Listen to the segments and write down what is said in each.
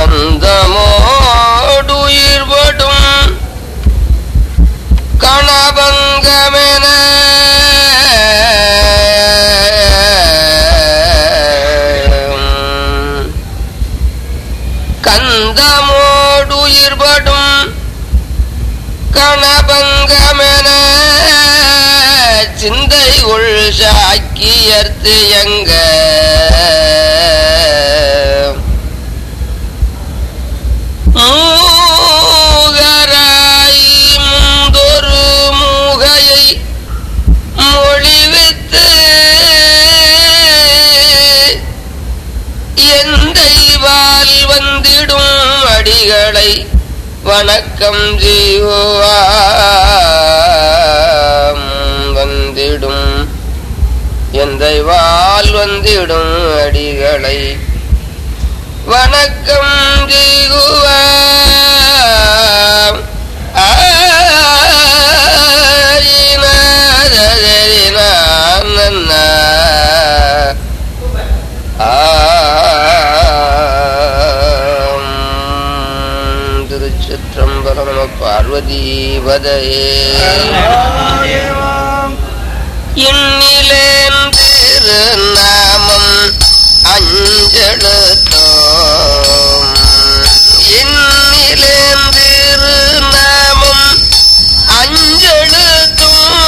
கந்தமோடுயிர்படும் கணபங்கமென கந்தமோடுயிர்படும் கணபங்கமென சிந்தை உள் சாக்கியர்த்து எங்க மூகராய் முந்தொரு மூகையை மொழிவித்து எந்தைவால் வந்திடும் அடிகளை வணக்கம் ஜீவாம் வந்திடும் எந்தைவால் வந்திடும் அடிகளை வணக்கம் ஜீகுவாம் திருச்சிற்றம்பலம் நம பார்வதீபதையே இன்னிலேன் திருநாமம் அஞ்செழுத்தோம் இன்னிலேன் திருநாமம் அஞ்செழுத்தும்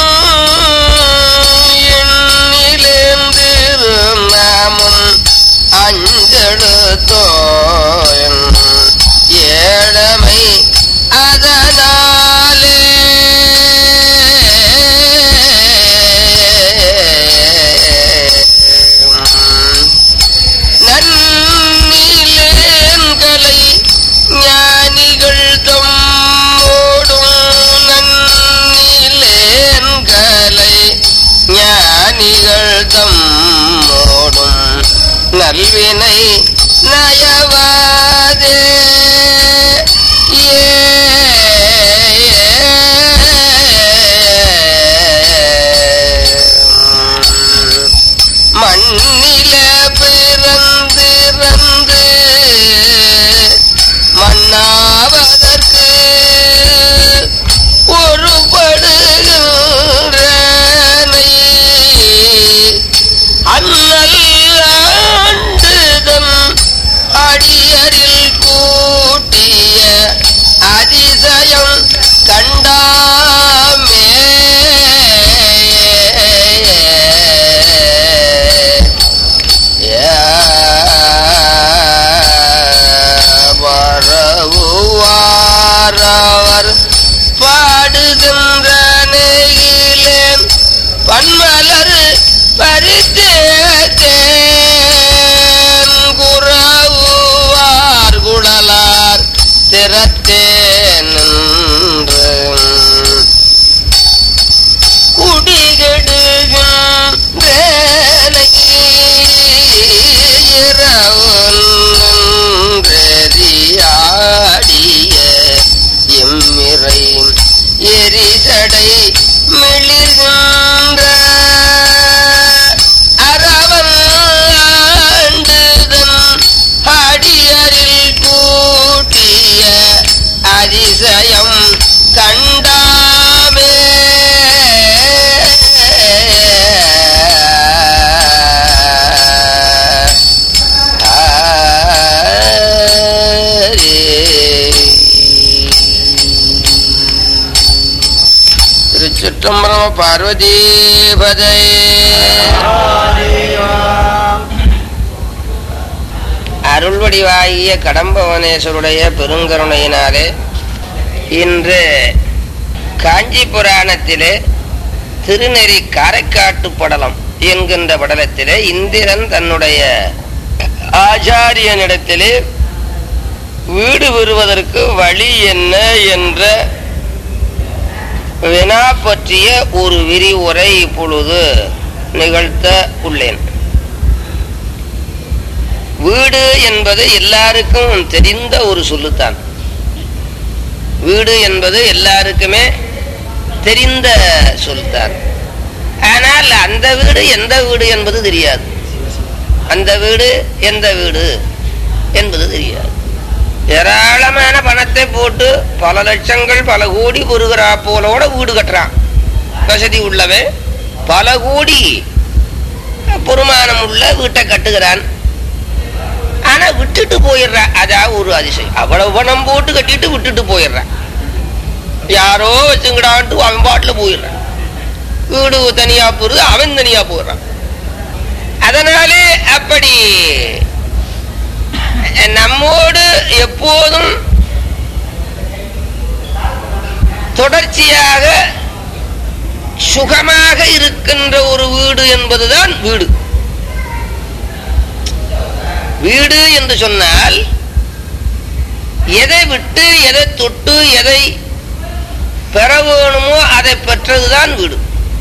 இன்னிலேன் திருநாமம் அஞ்செழுத்தோ ஏழமை அதனாலே நன்னிலேன்களை ஞானிகள் தம்மோடும் நன்னிலேன்களை ஞானிகள் தம்மோடும் நல்வினை நயவாதே ஏ மண்ணில பிறந்திறந்து மண்ணாவதற்கு ஒரு படுகின்றனை அண்ணல் ஆண்டுதம் அடியரில் கூட்டிய அதிசயம் கண்டாமே வரவுவாரவர் பாடுகின்ற நெகிலேன் பன்மலர் பரித்தேன் குறவுவார் குடலார் திறத்தேன் நின்று குடிகெடுகின்றதியாடிய எம்மிறை எரிசடை மிளிர்கின்ற அரவன் ஆண்டுதன் அடியரில் கூட்டிய அதிசயம் கண்டாமே திருச்சிற்றம்பரம் பார்வதீபதை அருள்வடிவாகிய கடம்பவனேஸ்வருடைய பெருங்கருணையினாலே இன்று காஞ்சி புராணத்திலே திருநெறி காரைக்காட்டு படலம் என்கின்ற படலத்திலே இந்திரன் தன்னுடைய ஆச்சாரியனிடத்திலே வீடு பெறுவதற்கு வழி என்ன என்ற வினா பற்றிய ஒரு விரிவுரை இப்பொழுது நிகழ்த்த உள்ளேன் வீடு என்பது எல்லாருக்கும் தெரிந்த ஒரு சொல்லுத்தான் வீடு என்பது எல்லாருக்குமே தெரிந்த சொல்தான் ஆனால் அந்த வீடு எந்த வீடு என்பது தெரியாது அந்த வீடு எந்த வீடு என்பது தெரியாது ஏராளமான பணத்தை போட்டு பல லட்சங்கள் பல கோடி பொறுகிறா போலோட வீடு கட்டுறான் வசதி உள்ளவன் பல கோடி பொறுமானம் உள்ள வீட்டை கட்டுகிறான் ஆனா விட்டுட்டு போயிடுறான் அதான் ஒரு அதிசயம் அவ்வளவு பணம் போட்டு கட்டிட்டு விட்டுட்டு போயிடுறான் யாரோ வச்சுங்கடான்ட்டு அவன் பாட்டுல போயிடுறான் வீடு தனியா போறது அவன் தனியா போயிடுறான் அதனாலே அப்படி நம்மோடு எப்போதும் தொடர்ச்சியாக சுகமாக இருக்கின்ற ஒரு வீடு என்பதுதான் வீடு வீடு என்று சொன்னால் எதை விட்டு எதை தொட்டு எதை பெற வேணுமோ அதை பெற்றதுதான் வீடு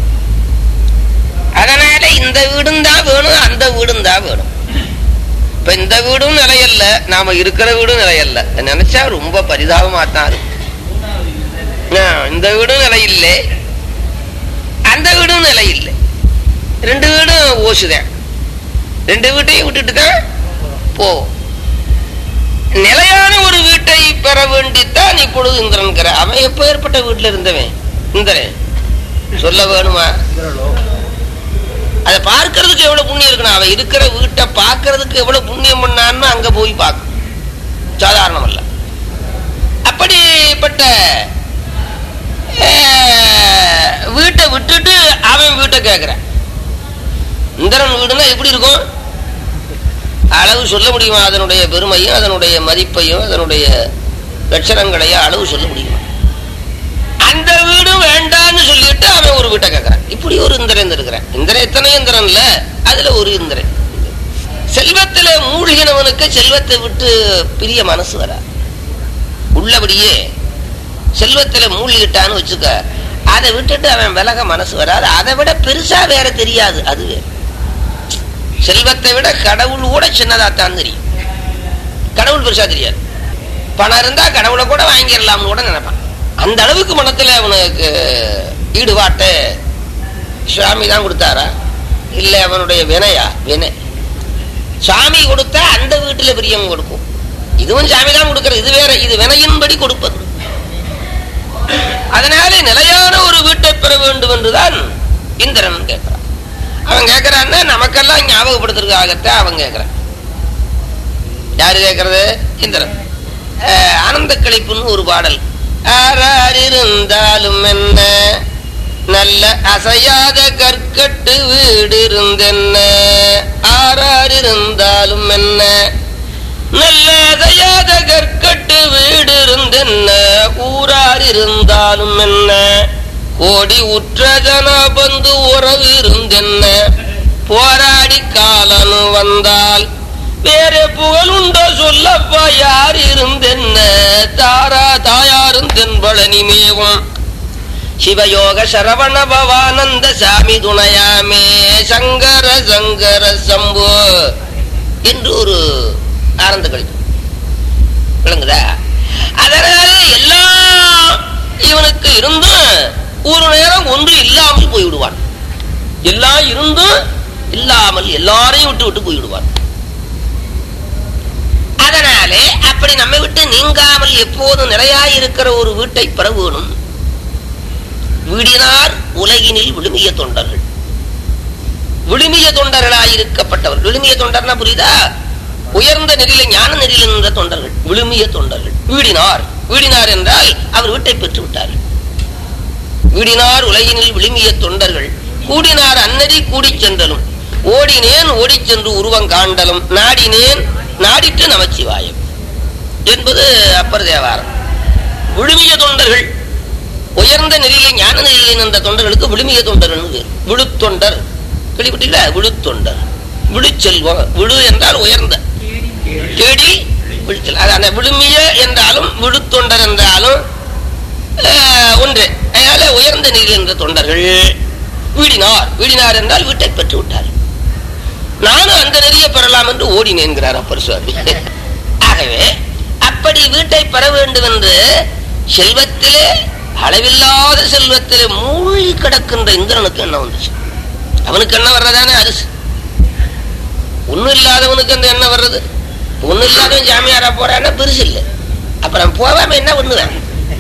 அதனால இந்த வீடும் தான் வேணும் அந்த வீடும் தான் வேணும் இப்ப இந்த வீடும் நிலையல்ல நாம இருக்கிற வீடும் நிலையல்ல நினைச்சா ரொம்ப பரிதாபமா தான் இருக்கும் ஆ, இந்த வீடும் நிலை இல்லை அந்த வீடும் நிலை இல்லை ரெண்டு வீடும் ஓசுதான் ரெண்டு வீட்டையும் விட்டுட்டு தான் போவோம் நிலையான ஒரு வீட்டை பெற வேண்டித்தான் இப்பொழுது இந்திரன்கிற அவன் எப்ப ஏற்பட்ட வீட்டுல இருந்தவன் இந்திரன் சொல்ல வேணுமா அதை பார்க்கறதுக்கு எவ்வளவு புண்ணியம் இருக்கணும் அவன் இருக்கிற வீட்டை பார்க்கறதுக்கு எவ்வளவு புண்ணியம் பண்ணான்னு அங்க போய் பார்க்கும் சாதாரணம் அல்ல அப்படிப்பட்ட அஹ், வீட்டை விட்டுட்டு அவன் வீட்டை கேட்கிறான் இந்திரன் வீடுனா எப்படி இருக்கும் அளவு சொல்ல முடியுமா அதனுடைய பெருமையும் அதனுடைய மதிப்பையும் அதனுடைய லட்சணங்களையும் அளவு சொல்ல முடியுமா அந்த வீடு வேண்டான்னு சொல்லிட்டு அவன் ஒரு வீட்டை கேட்கறான் இப்படி ஒரு இந்திரன் இருக்கிறான் இந்திரன் எத்தனை இந்திரன் இல்ல அதுல ஒரு இந்திரன் செல்வத்தில மூழ்கினவனுக்கு செல்வத்தை விட்டு பிரிய மனசு வரா உள்ளபடியே செல்வத்தில மூழ்கிட்டான்னு வச்சுக்க அதை விட்டுட்டு அவன் விலக மனசு வராது அதை விட பெருசா வேற தெரியாது அது வேற செல்வத்தை விட கடவுள் கூட சின்னதாத்தான் தெரியும் கடவுள் பெருசா தெரியாது பணம் இருந்தா கடவுளை கூட வாங்கிடலாம்னு கூட நினைப்பான் அந்த அளவுக்கு மனத்துல அவனுக்கு ஈடுபாட்டு சுவாமி தான் கொடுத்தாரா இல்ல அவனுடைய வினையா வினை சாமி கொடுத்தா அந்த வீட்டுல பிரியம் கொடுக்கும் இதுவும் சாமி தான் கொடுக்கிறது இது வேற இது வினையின்படி கொடுப்பது அதனால நிலையான ஒரு வீட்டை பெற வேண்டும் என்றுதான் இந்திரன் கேட்கிறான் அவன் கேட்கிறான்னா நமக்கெல்லாம் ஞாபகப்படுத்துறதுக்காகத்தான் அவன் கேட்கிறான் யாரு கேட்கறது இந்திரன் அஹ், ஆனந்த கழிப்புன்னு ஒரு பாடல் ஆறார் இருந்தாலும் என்ன நல்ல அசையாத கற்கட்டு வீடு இருந்தென்ன ஆறார் இருந்தாலும் என்ன நல்ல அசையாத கற்கட்டு வீடு இருந்தென்ன ஊரார் இருந்தாலும் என்ன கோடி உற்ற ஜன பந்து உறவு இருந்தென்ன போராடி காலனு வந்தால் வேறு புகழ் உண்டோ சொல்லப்பா யார் இருந்தென்ன தாரா தாயாரும் தென்பழனி மேவும் சிவயோக சரவண பவானந்த சாமி துணையாமே சங்கர சங்கர சம்பு என்று ஒரு ஆனந்த கழிப்பு விளங்குதா அதனால எல்லாம் இவனுக்கு இருந்தும் ஒரு நேரம் ஒன்று இல்லாமல் போய்விடுவான் எல்லாம் இருந்தும் இல்லாமல் எல்லாரையும் விட்டு விட்டு போய்விடுவான் அதனாலே அப்படி நம்மை விட்டு நீங்காமல் எப்போதும் நிறையாயிருக்கிற ஒரு வீட்டை பெற வேணும் வீடினார் உலகினில் விழுமிய தொண்டர்கள் விழுமிய தொண்டர்களாயிருக்கப்பட்டவர் விழுமிய தொண்டர்னா புரியுதா உயர்ந்த நெறியில ஞான நெறியில் இருந்த தொண்டர்கள் விழுமிய தொண்டர்கள் வீடினார் வீடினார் என்றால் அவர் வீட்டை பெற்று விட்டார்கள் வீடினார் உலகினில் விழுமிய தொண்டர்கள் கூடினார் அன்னதி கூடிச் சென்றலும் ஓடினேன் ஓடிச் சென்று உருவம் காண்டலும் நாடினேன் நாடிட்டு நமச்சிவாயம் என்பது அப்பர் தேவாரம் விழுமிய தொண்டர்கள் உயர்ந்த நெறியிலே ஞான நெறியிலே நின்ற தொண்டர்களுக்கு விழுமிய தொண்டர் பேர் விழுத்தொண்டர் கேள்விப்பட்டீங்களா விழுத்தொண்டர் விழுச்செல்வம் விழு என்றால் உயர்ந்த தேடி விழுச்சல் அது அந்த விழுமிய என்றாலும் விழுத்தொண்டர் என்றாலும் ஆஹ், ஒன்று அதனால உயர்ந்த நிலையில் என்ற தொண்டர்கள் வீடினார் வீடினார் என்றால் வீட்டை பெற்று விட்டார் நானும் அந்த நெறியை பெறலாம் என்று ஓடினேன் என்கிறார் அப்பர் சுவாமி ஆகவே அப்படி வீட்டை பெற வேண்டும் என்று செல்வத்திலே அளவில்லாத செல்வத்திலே மூழ்கி கிடக்கின்ற இந்திரனுக்கு என்ன வந்துச்சு அவனுக்கு என்ன வர்றதானே அரிசி ஒண்ணும் இல்லாதவனுக்கு அந்த எண்ணம் வர்றது ஒண்ணும் இல்லாதவன் ஜாமியாரா போறான்னா பெருசு இல்லை அப்புறம் போகாம என்ன பண்ணுவேன்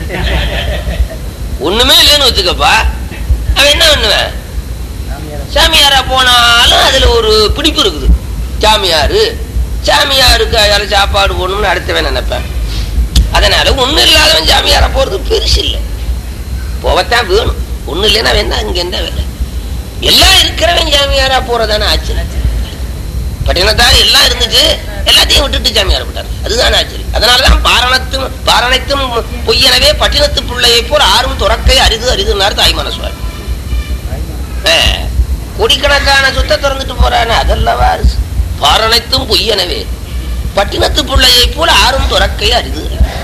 ஒண்ணுமே இல்லைன்னு வச்சுக்கப்பா அவன் என்ன பண்ணுவேன் சாமியாரா போனாலும் அதுல ஒரு பிடிப்பு இருக்குது சாமியாரு சாமியாருக்கு யாரும் சாப்பாடு போடணும்னு அடுத்தவன் நினைப்பேன் அதனால ஒண்ணு இல்லாதவன் சாமியாரா போறது பெருசு இல்லை போகத்தான் வேணும் ஒண்ணு இல்லைன்னா வேணா இங்க என்ன வேலை எல்லாம் இருக்கிறவன் சாமியாரா போறதானே ஆச்சு பட்டினத்தார் எல்லாம் இருந்துச்சு எல்லாத்தையும் விட்டுட்டு சாமியார் விட்டார் அதுதான் ஆச்சரியம் அதனாலதான் பாரணத்தும் பாரணத்தும் பொய்யனவே பட்டினத்து பிள்ளையை போல் ஆறும் துறக்கை அரிது அரிதுன்னார் தாய்மான சுவாமி ஆஹ், கோடிக்கணக்கான சொத்தை திறந்துட்டு போறானே அதல்லவா அரசு பாரணத்தும் பொய்யனவே பட்டினத்து பிள்ளையை போல ஆறும் துறக்கை அரிது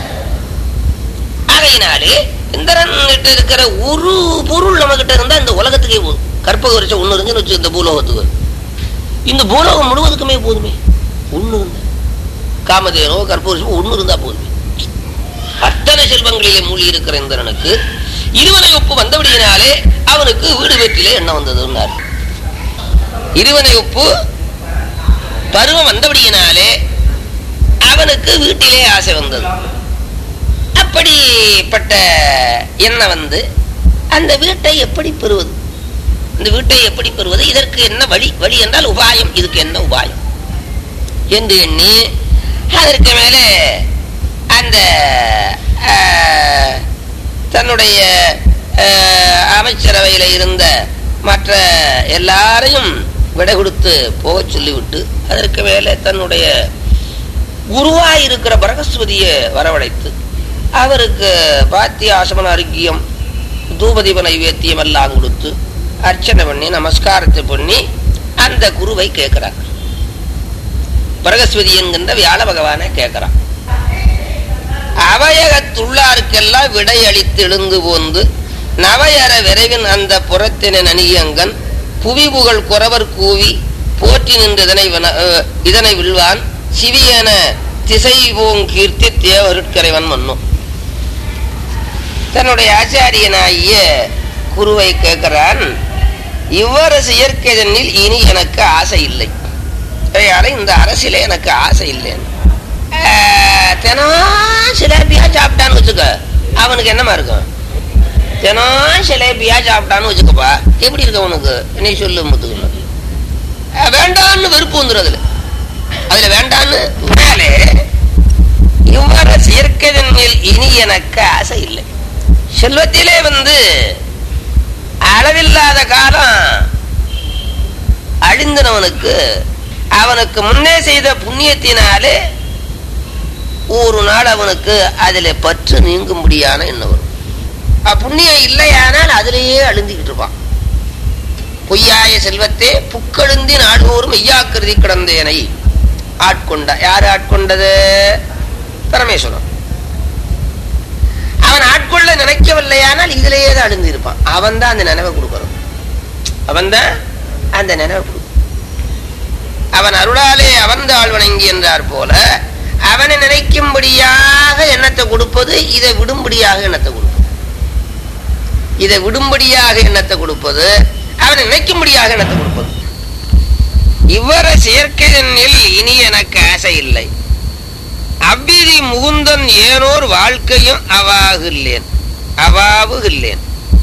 ஆகையினாலே இந்திரன் கிட்ட இருக்கிற ஒரு பொருள் நம்ம கிட்ட இருந்தா இந்த உலகத்துக்கே போதும் கற்பக வருஷம் ஒண்ணு இருந்துன்னு வச்சு இந்த பூலோகத்துக்கு இந்த பூலோகம் முழுவதுக்குமே போதுமே ஒண்ணு இருந்தா காமதேனோ கற்பூரசமோ ஒண்ணு இருந்தா போதுமே அத்தனை செல்வங்களிலே மூழ்கி இருக்கிற இந்திரனுக்கு இருவனை ஒப்பு வந்தபடியினாலே அவனுக்கு வீடு வீட்டிலே என்ன வந்ததுன்னார் இருவனை ஒப்பு பருவம் வந்தபடியினாலே அவனுக்கு வீட்டிலே ஆசை வந்தது அப்படிப்பட்ட எண்ணம் வந்து அந்த வீட்டை எப்படி பெறுவது இந்த வீட்டை எப்படி பெறுவது இதற்கு என்ன வழி வழி என்றால் உபாயம் இதுக்கு என்ன உபாயம் என்று எண்ணி அதற்கு மேலே அந்த ஆஹ், தன்னுடைய ஆஹ், அமைச்சரவையில் இருந்த மற்ற எல்லாரையும் விடை கொடுத்து போகச் சொல்லிவிட்டு அதற்கு மேலே தன்னுடைய குருவாய் இருக்கிற பரகஸ்வதியை வரவழைத்து அவருக்கு பாத்திய ஆசமன அருக்கியம் தூபதீப நைவேத்தியம் எல்லாம் கொடுத்து அர்ச்சனை பண்ணி நமஸ்காரத்தை பண்ணி அந்த குருவை கேட்கிறார் பரகஸ்வதி என்கின்ற வியாழ பகவானை கேட்கிறான் அவையகத்துள்ளாருக்கெல்லாம் விடையளித்து எழுந்து போந்து நவையற விரைவின் அந்த புறத்தின நனியங்கன் புவி புகழ் குறவர் கூவி போற்றி நின்று இதனை வன- அஹ், இதனை வில்வான் சிவியன திசை போங் கீர்த்தி தேவருட்கரைவன் மன்னும் தன்னுடைய ஆச்சாரியனாகிய குருவை கேட்கிறான் இவ்வரசு இயற்கைதனில் இனி எனக்கு ஆசை இல்லை ஆகையால இந்த அரசியல எனக்கு ஆசை இல்லைன்னு ஆஹ், தினம் சிலேபியா சாப்பிட்டான்னு வச்சுக்க அவனுக்கு என்னமா இருக்கும் தினம் சிலேபியா சாப்பிட்டான்னு வச்சுக்கப்பா எப்படி இருக்கு அவனுக்கு நீ சொல்லு முத்துக்கணும் வேண்டான்னு வெறுப்பு வந்துடும் அதுல அதுல வேண்டான்னு மேலே இவ்வாறு இயற்கைதன் மேல் இனி எனக்கு ஆசை இல்லை செல்வத்திலே வந்து அளவில்லாத காலம் அழிந்தனவனுக்கு அவனுக்கு முன்னே செய்த புண்ணியத்தினாலே ஒரு நாள் அவனுக்கு அதில் பற்று நீங்கும்படியான எண்ணம் வரும் அப்புண்ணியம் இல்லையானால் அதிலேயே அழுந்திக்கிட்டு இருப்பான் பொய்யாய செல்வத்தே புக்கழுந்தி நாடுவோரும் மெய்யாக்கிருதி கிடந்தேனை ஆட்கொண்ட யாரு ஆட்கொண்டது பரமேஸ்வரன் அவன் ஆட்கொள்ள நினைக்கவில்லையானால் இதிலேயே தான் அழுந்து இருப்பான் அவன் தான் அந்த நினைவை கொடுக்கணும் அவன் தான் அந்த நினைவை கொடுக்கணும் அவன் அருளாலே அவன்தாள் வணங்கி என்றார் போல அவனை நினைக்கும்படியாக எண்ணத்தை கொடுப்பது இதை விடும்படியாக எண்ணத்தை கொடுப்பது இதை விடும்படியாக எண்ணத்தை கொடுப்பது அவனை நினைக்கும்படியாக எண்ணத்தை கொடுப்பது இவ்வர செயற்கையில் இனி எனக்கு ஆசை இல்லை அவ்விதி முகுந்தன் ஏனோர் வாழ்க்கையும் அவாகுல்லேன் அவாவுகில்லேன்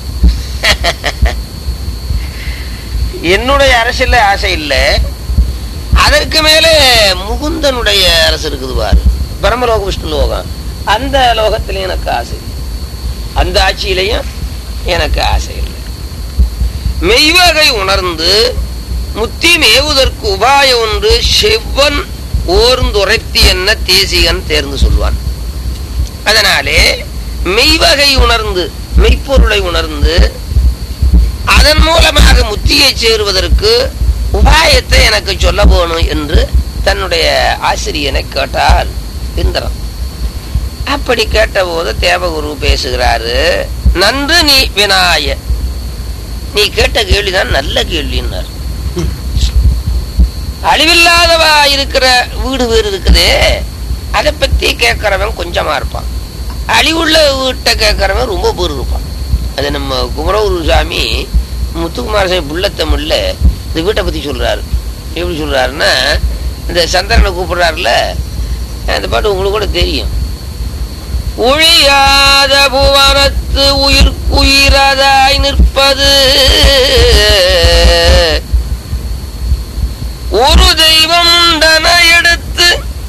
என்னுடைய அரசியல்ல ஆசை இல்லை அதற்கு மேலே முகுந்தனுடைய அரசு இருக்குது பாரு பிரம்மலோக விஷ்ணு லோகம் அந்த லோகத்திலையும் எனக்கு ஆசை இல்லை. அந்த ஆட்சியிலையும் எனக்கு ஆசை இல்லை மெய்வகை உணர்ந்து முத்தி மேவுதற்கு உபாய ஒன்று செவ்வன் ஓர்ந்துரைத்தி என்ன தேசிகன் தேர்ந்து சொல்வான் அதனாலே மெய்வகை உணர்ந்து மெய்ப்பொருளை உணர்ந்து அதன் மூலமாக முத்தியை சேருவதற்கு உபாயத்தை எனக்கு சொல்ல போகணும் என்று தன்னுடைய ஆசிரியனை கேட்டார் இந்திரன் அப்படி கேட்டபோது தேவகுரு பேசுகிறாரு நன்று நீ வினாய நீ கேட்ட கேள்விதான் நல்ல கேள்வின்னார் அழிவில்லாதவா இருக்கிற வீடு வீடு இருக்குதே அதை பத்தி கேட்கறவன் கொஞ்சமா இருப்பான் அழிவுள்ள வீட்டை கேட்கறவன் ரொம்ப பேர் இருப்பான் அது நம்ம குமரகுரு சாமி முத்துக்குமார சாமி புள்ளத்தமிழ்ல இந்த வீட்டை பத்தி சொல்றாரு எப்படி சொல்றாருன்னா இந்த சந்திரனை கூப்பிடுறாருல அந்த பாட்டு உங்களுக்கு கூட தெரியும் ஒழியாத புவனத்து உயிர்க்குயிரதாய் நிற்பது ஒரு தெய்வம் தன எடுத்து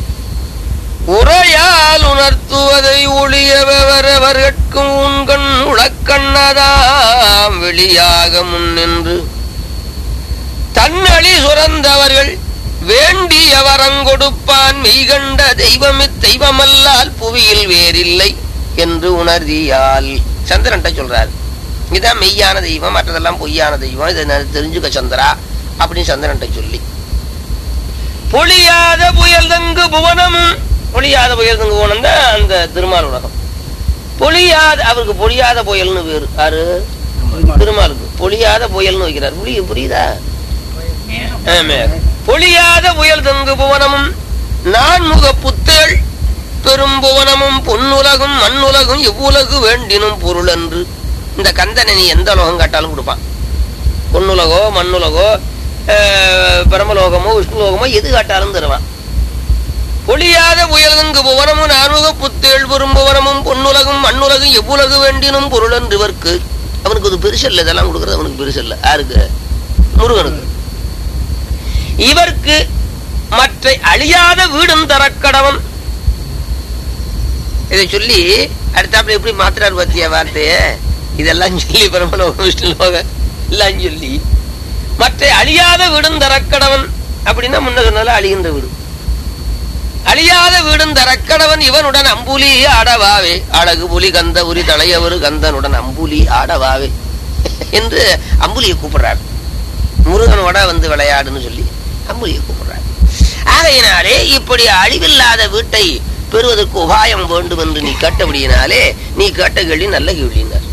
உரையால் உணர்த்துவதை ஒளியவரவர்கட்கும் உண்கண் உளக்கண்ணதாம் வெளியாக முன்னின்று தன்னழி சுரந்தவர்கள் வேண்டிய வரங்கொடுப்பான் மெய்கண்ட தெய்வமி தெய்வமல்லால் புவியில் வேறில்லை என்று உணர்தியால் சந்திரன்ட்ட சொல்றார் இதான் மெய்யான தெய்வம் மற்றதெல்லாம் பொய்யான தெய்வம் இதை நான் தெரிஞ்சுக்க சந்திரா அப்படின்னு சந்திரன்ட்ட சொல்லி பொழியாத புயல் தங்கு புவனமும் பொழியாத புயல் தங்கு புவனம் தான் அந்த திருமால் உலகம் பொழியாத அவருக்கு பொழியாத புயல்னு பேரு யாரு திருமாலுக்கு பொழியாத புயல்னு வைக்கிறார் புரிய புரியுதா ஆமா. பொழியாத புயல் தங்கு புவனமும் நான்முக புத்தேள் பெரும் புவனமும் பொன்னுலகும் மண்ணுலகும் எவ்வுலகு வேண்டினும் பொருள் என்று இந்த கந்தனை நீ எந்த லோகம் காட்டாலும் கொடுப்பான் பொன்னுலகோ மண்ணுலகோ ஆஹ், பிரமலோகமோ விஷ்ணுலோகமோ எது காட்டாலும் தருவான் பொழியாத புயலங்கு புவனமும் நான்முக புத்தேள் பெரும் புவனமும் பொன்னுலகும் மண்ணுலகும் எவ்வுலகு வேண்டினும் பொருள் என்று இவருக்கு அவனுக்கு அது பெருசல்ல இதெல்லாம் கொடுக்கறது அவனுக்கு பெருசல்ல யாருக்கு முருகனுக்கு இவர்க்கு மற்ற அழியாத வீடும் தரக்கடவன் இதை சொல்லி அடுத்தாப்புல எப்படி மாத்துறாரு பத்திய வார்த்தைய இதெல்லாம் சொல்லி பிரம்மலோகம் விஷ்ணுலோகம் எல்லாம் சொல்லி மற்ற அழியாத வீடும் தரக்கடவன் அப்படின்னா முன்ன சொன்னால அழிகின்ற வீடு அழியாத வீடும் தரக்கடவன் இவனுடன் அம்புலி ஆடவாவே அழகு புலி கந்த உரி தலையவரு கந்தனுடன் அம்புலி ஆடவாவே என்று அம்புலியை கூப்பிடுறார் முருகனோட வந்து விளையாடுன்னு சொல்லி அம்புலியை கூப்பிடுறார் ஆகையினாலே இப்படி அழிவில்லாத வீட்டை பெறுவதற்கு உபாயம் வேண்டும் என்று நீ கேட்டபடியினாலே நீ கேட்ட கேள்வி நல்ல கேள்வினார்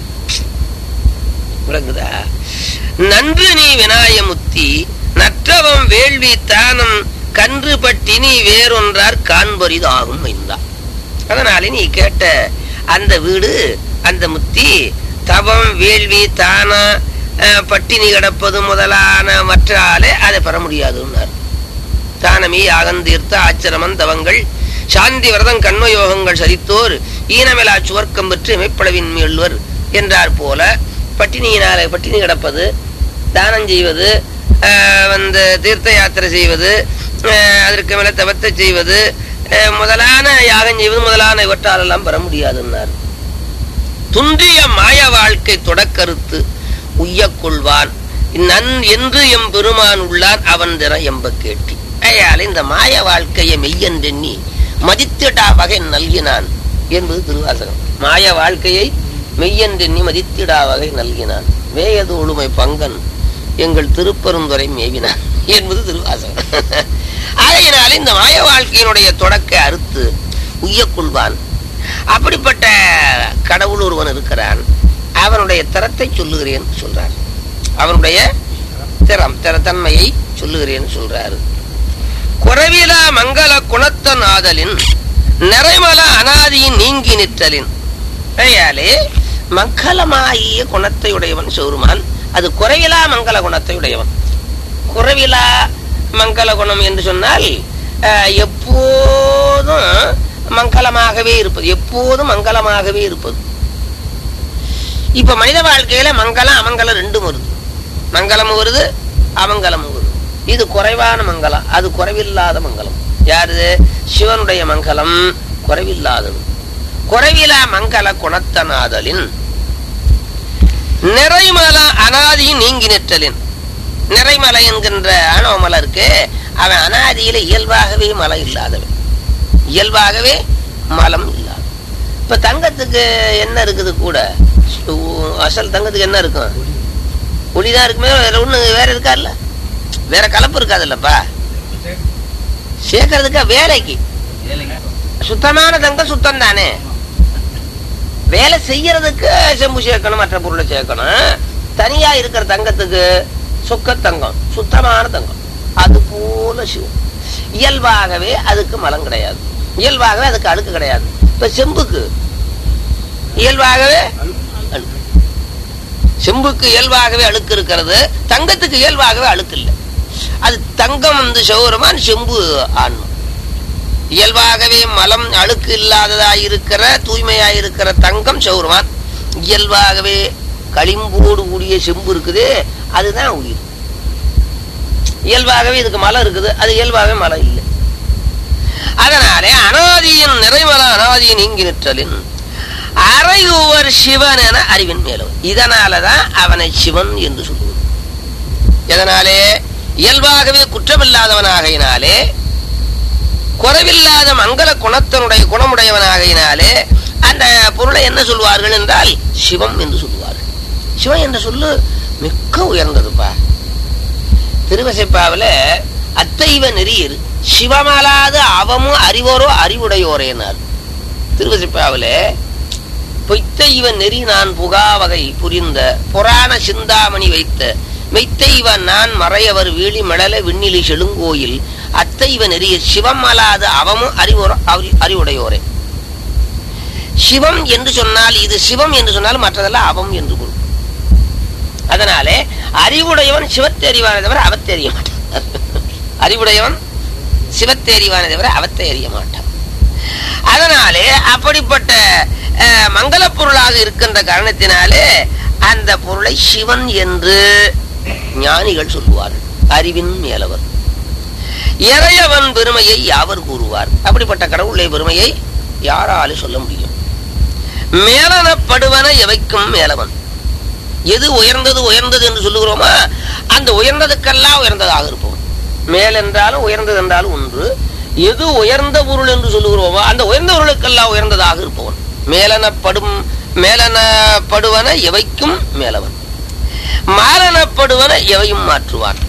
விளங்குதா நன்று நீ விநாயமுத்தி நற்றவம் வேள்வி தானம் கன்று பட்டினி வேறொன்றார் காண்பரிதாகும் வைந்தா அதனாலே நீ கேட்ட அந்த வீடு அந்த முத்தி தவம் வேள்வி தான அஹ், பட்டினி கிடப்பது முதலான மற்ற ஆளே அதை பெற முடியாதுன்னார் தானமி யாகந்தீர்த்த ஆச்சிரமம் தவங்கள் சாந்தி விரதம் கண்மயோகங்கள் சரித்தோர் ஈனமெலா சுவர்க்கம் பெற்று இமைப்பளவின் மீள்வர் என்றார் போல பட்டினியினால பட்டினி கிடப்பது தானம் செய்வது ஆஹ், வந்து தீர்த்த யாத்திரை செய்வது ஆஹ், அதற்கு மேல தவத்தை செய்வது ஆஹ், முதலான யாகம் செய்வது முதலான இவற்றாலெல்லாம் பெற முடியாதுன்னார் துன்றிய மாய வாழ்க்கை தொடக்கருத்து உய்யக் கொள்வான் நன் என்று எம் பெருமான் உள்ளான் அவன் திற எம்ப கேட்டி ஐயால் இந்த மாய வாழ்க்கையை மெய்யன்றெண்ணி மதித்திடா வகை நல்கினான் என்பது திருவாசகம் மாய வாழ்க்கையை மெய்யன்றெண்ணி மதித்திடா வகை நல்கினான் வேயது ஒழுமை பங்கன் எங்கள் திருப்பெருந்துரை மேவினான் என்பது திருவாசகம் ஆகையினால இந்த மாய வாழ்க்கையினுடைய தொடக்க அறுத்து உய்யக் கொள்வான் அப்படிப்பட்ட கடவுள் ஒருவன் இருக்கிறான் அவனுடைய தரத்தை சொல்லுகிறேன் சொல்றார் அவனுடைய திறம் திற தன்மையை சொல்லுகிறேன் சொல்றாரு குறைவிலா மங்கள குணத்தன் ஆதலின் நிறைமல அனாதியின் நீங்கி நிற்றலின் கையாலே மங்களமாகிய குணத்தை உடையவன் சிவருமான் அது குறைவிலா மங்கள குணத்தை உடையவன் குறைவிலா மங்கள குணம் என்று சொன்னால் அஹ், எப்போதும் மங்களமாகவே இருப்பது எப்போதும் மங்களமாகவே இருப்பது இப்ப மனித வாழ்க்கையில மங்களம் அமங்கலம் ரெண்டும் வருது மங்களமும் வருது அமங்கலமும் வருது இது குறைவான மங்களம் அது குறைவில்லாத மங்களம் யாரு சிவனுடைய மங்களம் குறைவில்லாதது குறைவிலா மங்கள குணத்தனாதலின் நிறைமல அனாதி நீங்கி நிற்றலின் நிறைமலை என்கின்ற ஆணவ மலை இருக்கு அவன் அனாதியில இயல்பாகவே மலை இல்லாதவன் இயல்பாகவே மலம் இல்லாத இப்ப தங்கத்துக்கு என்ன இருக்குது கூட உ- அசல் தங்கத்துக்கு என்ன இருக்கும் ஒளிதான் இருக்குமே வேற ஒண்ணு வேற இருக்கா இல்ல வேற கலப்பு இருக்காதுல்லப்பா சேர்க்கறதுக்கா வேலைக்கு சுத்தமான தங்கம் சுத்தம் தானே வேலை செய்யறதுக்கு செம்பு சேர்க்கணும் மற்ற பொருளை சேர்க்கணும் தனியா இருக்கிற தங்கத்துக்கு சொக்க தங்கம் சுத்தமான தங்கம் அது போல சிவம் இயல்பாகவே அதுக்கு மலம் கிடையாது இயல்பாகவே அதுக்கு அழுக்கு கிடையாது இப்ப செம்புக்கு இயல்பாகவே அழுக்கு செம்புக்கு இயல்பாகவே அழுக்கு இருக்கிறது தங்கத்துக்கு இயல்பாகவே அழுக்கு இல்லை அது தங்கம் வந்து சௌரமான் செம்பு ஆன்மம் இயல்பாகவே மலம் அழுக்கு இல்லாததாயிருக்கிற தூய்மையாயிருக்கிற தங்கம் சௌருவான் இயல்பாகவே களிம்போடு கூடிய செம்பு இருக்குது அதுதான் உயிர் இயல்பாகவே இதுக்கு மலம் இருக்குது அது இயல்பாகவே மலம் இல்லை அதனாலே அனாதியின் நிறைமல அனாதியின் நீங்கி நிற்றலின் அறையுவர் சிவன் என அறிவின் மேலும் இதனாலதான் அவனை சிவன் என்று சொல்லுவது எதனாலே இயல்பாகவே குற்றமில்லாதவனாகையினாலே குறைவில்லாத மங்கள குணத்தினுடைய குணமுடையவனாகையினாலே அந்த பொருளை என்ன சொல்வார்கள் என்றால் சிவம் என்று சொல்லுவார்கள் சிவம் என்ற சொல்லு மிக்க உயர்ந்ததுப்பா திருவசைப்பாவில் அத்தைவ நெறியர் சிவமலாத அவமும் அறிவோரோ அறிவுடையோரேனார் திருவசைப்பாவில் பொய்த்தைவ நெறி நான் புகாவகை புரிந்த புராண சிந்தாமணி வைத்த மெய்த்தைவ நான் மறையவர் வீழி மழல விண்ணிலி செழுங்கோயில் அத்தைவ நெறிய சிவம் அலாத அவமும் அறிவோரோ அறி- அறிவுடையோரே சிவம் என்று சொன்னால் இது சிவம் என்று சொன்னால் மற்றதெல்லாம் அவம் என்று பொருள் அதனாலே அறிவுடையவன் சிவத்தை அறிவானே தவிர அவத்தை அறிய மாட்டான் அறிவுடையவன் சிவத்தை அறிவானே தவிர அவத்தை அறிய மாட்டான் அதனாலே அப்படிப்பட்ட அஹ், மங்களப் பொருளாக இருக்கின்ற காரணத்தினாலே அந்த பொருளை சிவன் என்று ஞானிகள் சொல்லுவார்கள் அறிவின் மேலவர் இறையவன் பெருமையை யாவர் கூறுவார் அப்படிப்பட்ட கடவுளுடைய பெருமையை யாராலும் சொல்ல முடியும் மேலனப்படுவன எவைக்கும் மேலவன் எது உயர்ந்தது உயர்ந்தது என்று சொல்லுகிறோமோ அந்த உயர்ந்ததுக்கெல்லாம் உயர்ந்ததாக இருப்போம் மேல் என்றாலும் உயர்ந்தது என்றாலும் ஒன்று எது உயர்ந்த பொருள் என்று சொல்லுகிறோமோ அந்த உயர்ந்த பொருளுக்கெல்லாம் உயர்ந்ததாக இருப்பவன் மேலனப்படும் மேலனப்படுவன எவைக்கும் மேலவன் மாலனப்படுவன எவையும் மாற்றுவான்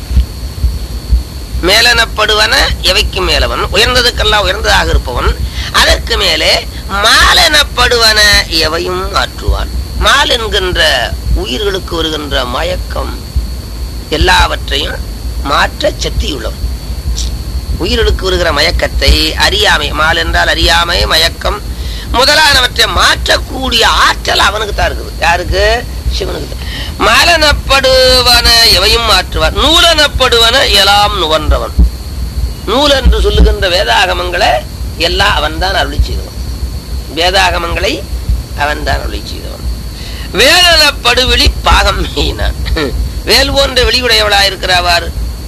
மேலனப்படுவன எவைக்கும் மேலவன் உயர்ந்ததுக்கெல்லாம் உயர்ந்ததாக இருப்பவன் அதற்கு மேலே மாலனப்படுவன எவையும் மாற்றுவான் மால் என்கின்ற உயிர்களுக்கு வருகின்ற மயக்கம் எல்லாவற்றையும் மாற்ற சக்தியுள்ளவன் உயிர்களுக்கு வருகிற மயக்கத்தை அறியாமை மால் என்றால் அறியாமை மயக்கம் முதலானவற்றை மாற்றக்கூடிய ஆற்றல் அவனுக்கு தான் இருக்குது யாருக்கு சிவனுக்கு தான் மாலனப்படுவன எவையும் மாற்றுவார் நூலனப்படுவன எல்லாம் நுவன்றவன் நூல் என்று சொல்லுகின்ற வேதாகமங்களை எல்லாம் அவன்தான் அருளி செய்தவன் வேதாகமங்களை அவன்தான் அருளி செய்தவன் வேலனப்படுவிழி பாகம் மெய்னான் வேல் போன்ற வெளியுடையவளா இருக்கிறவாறு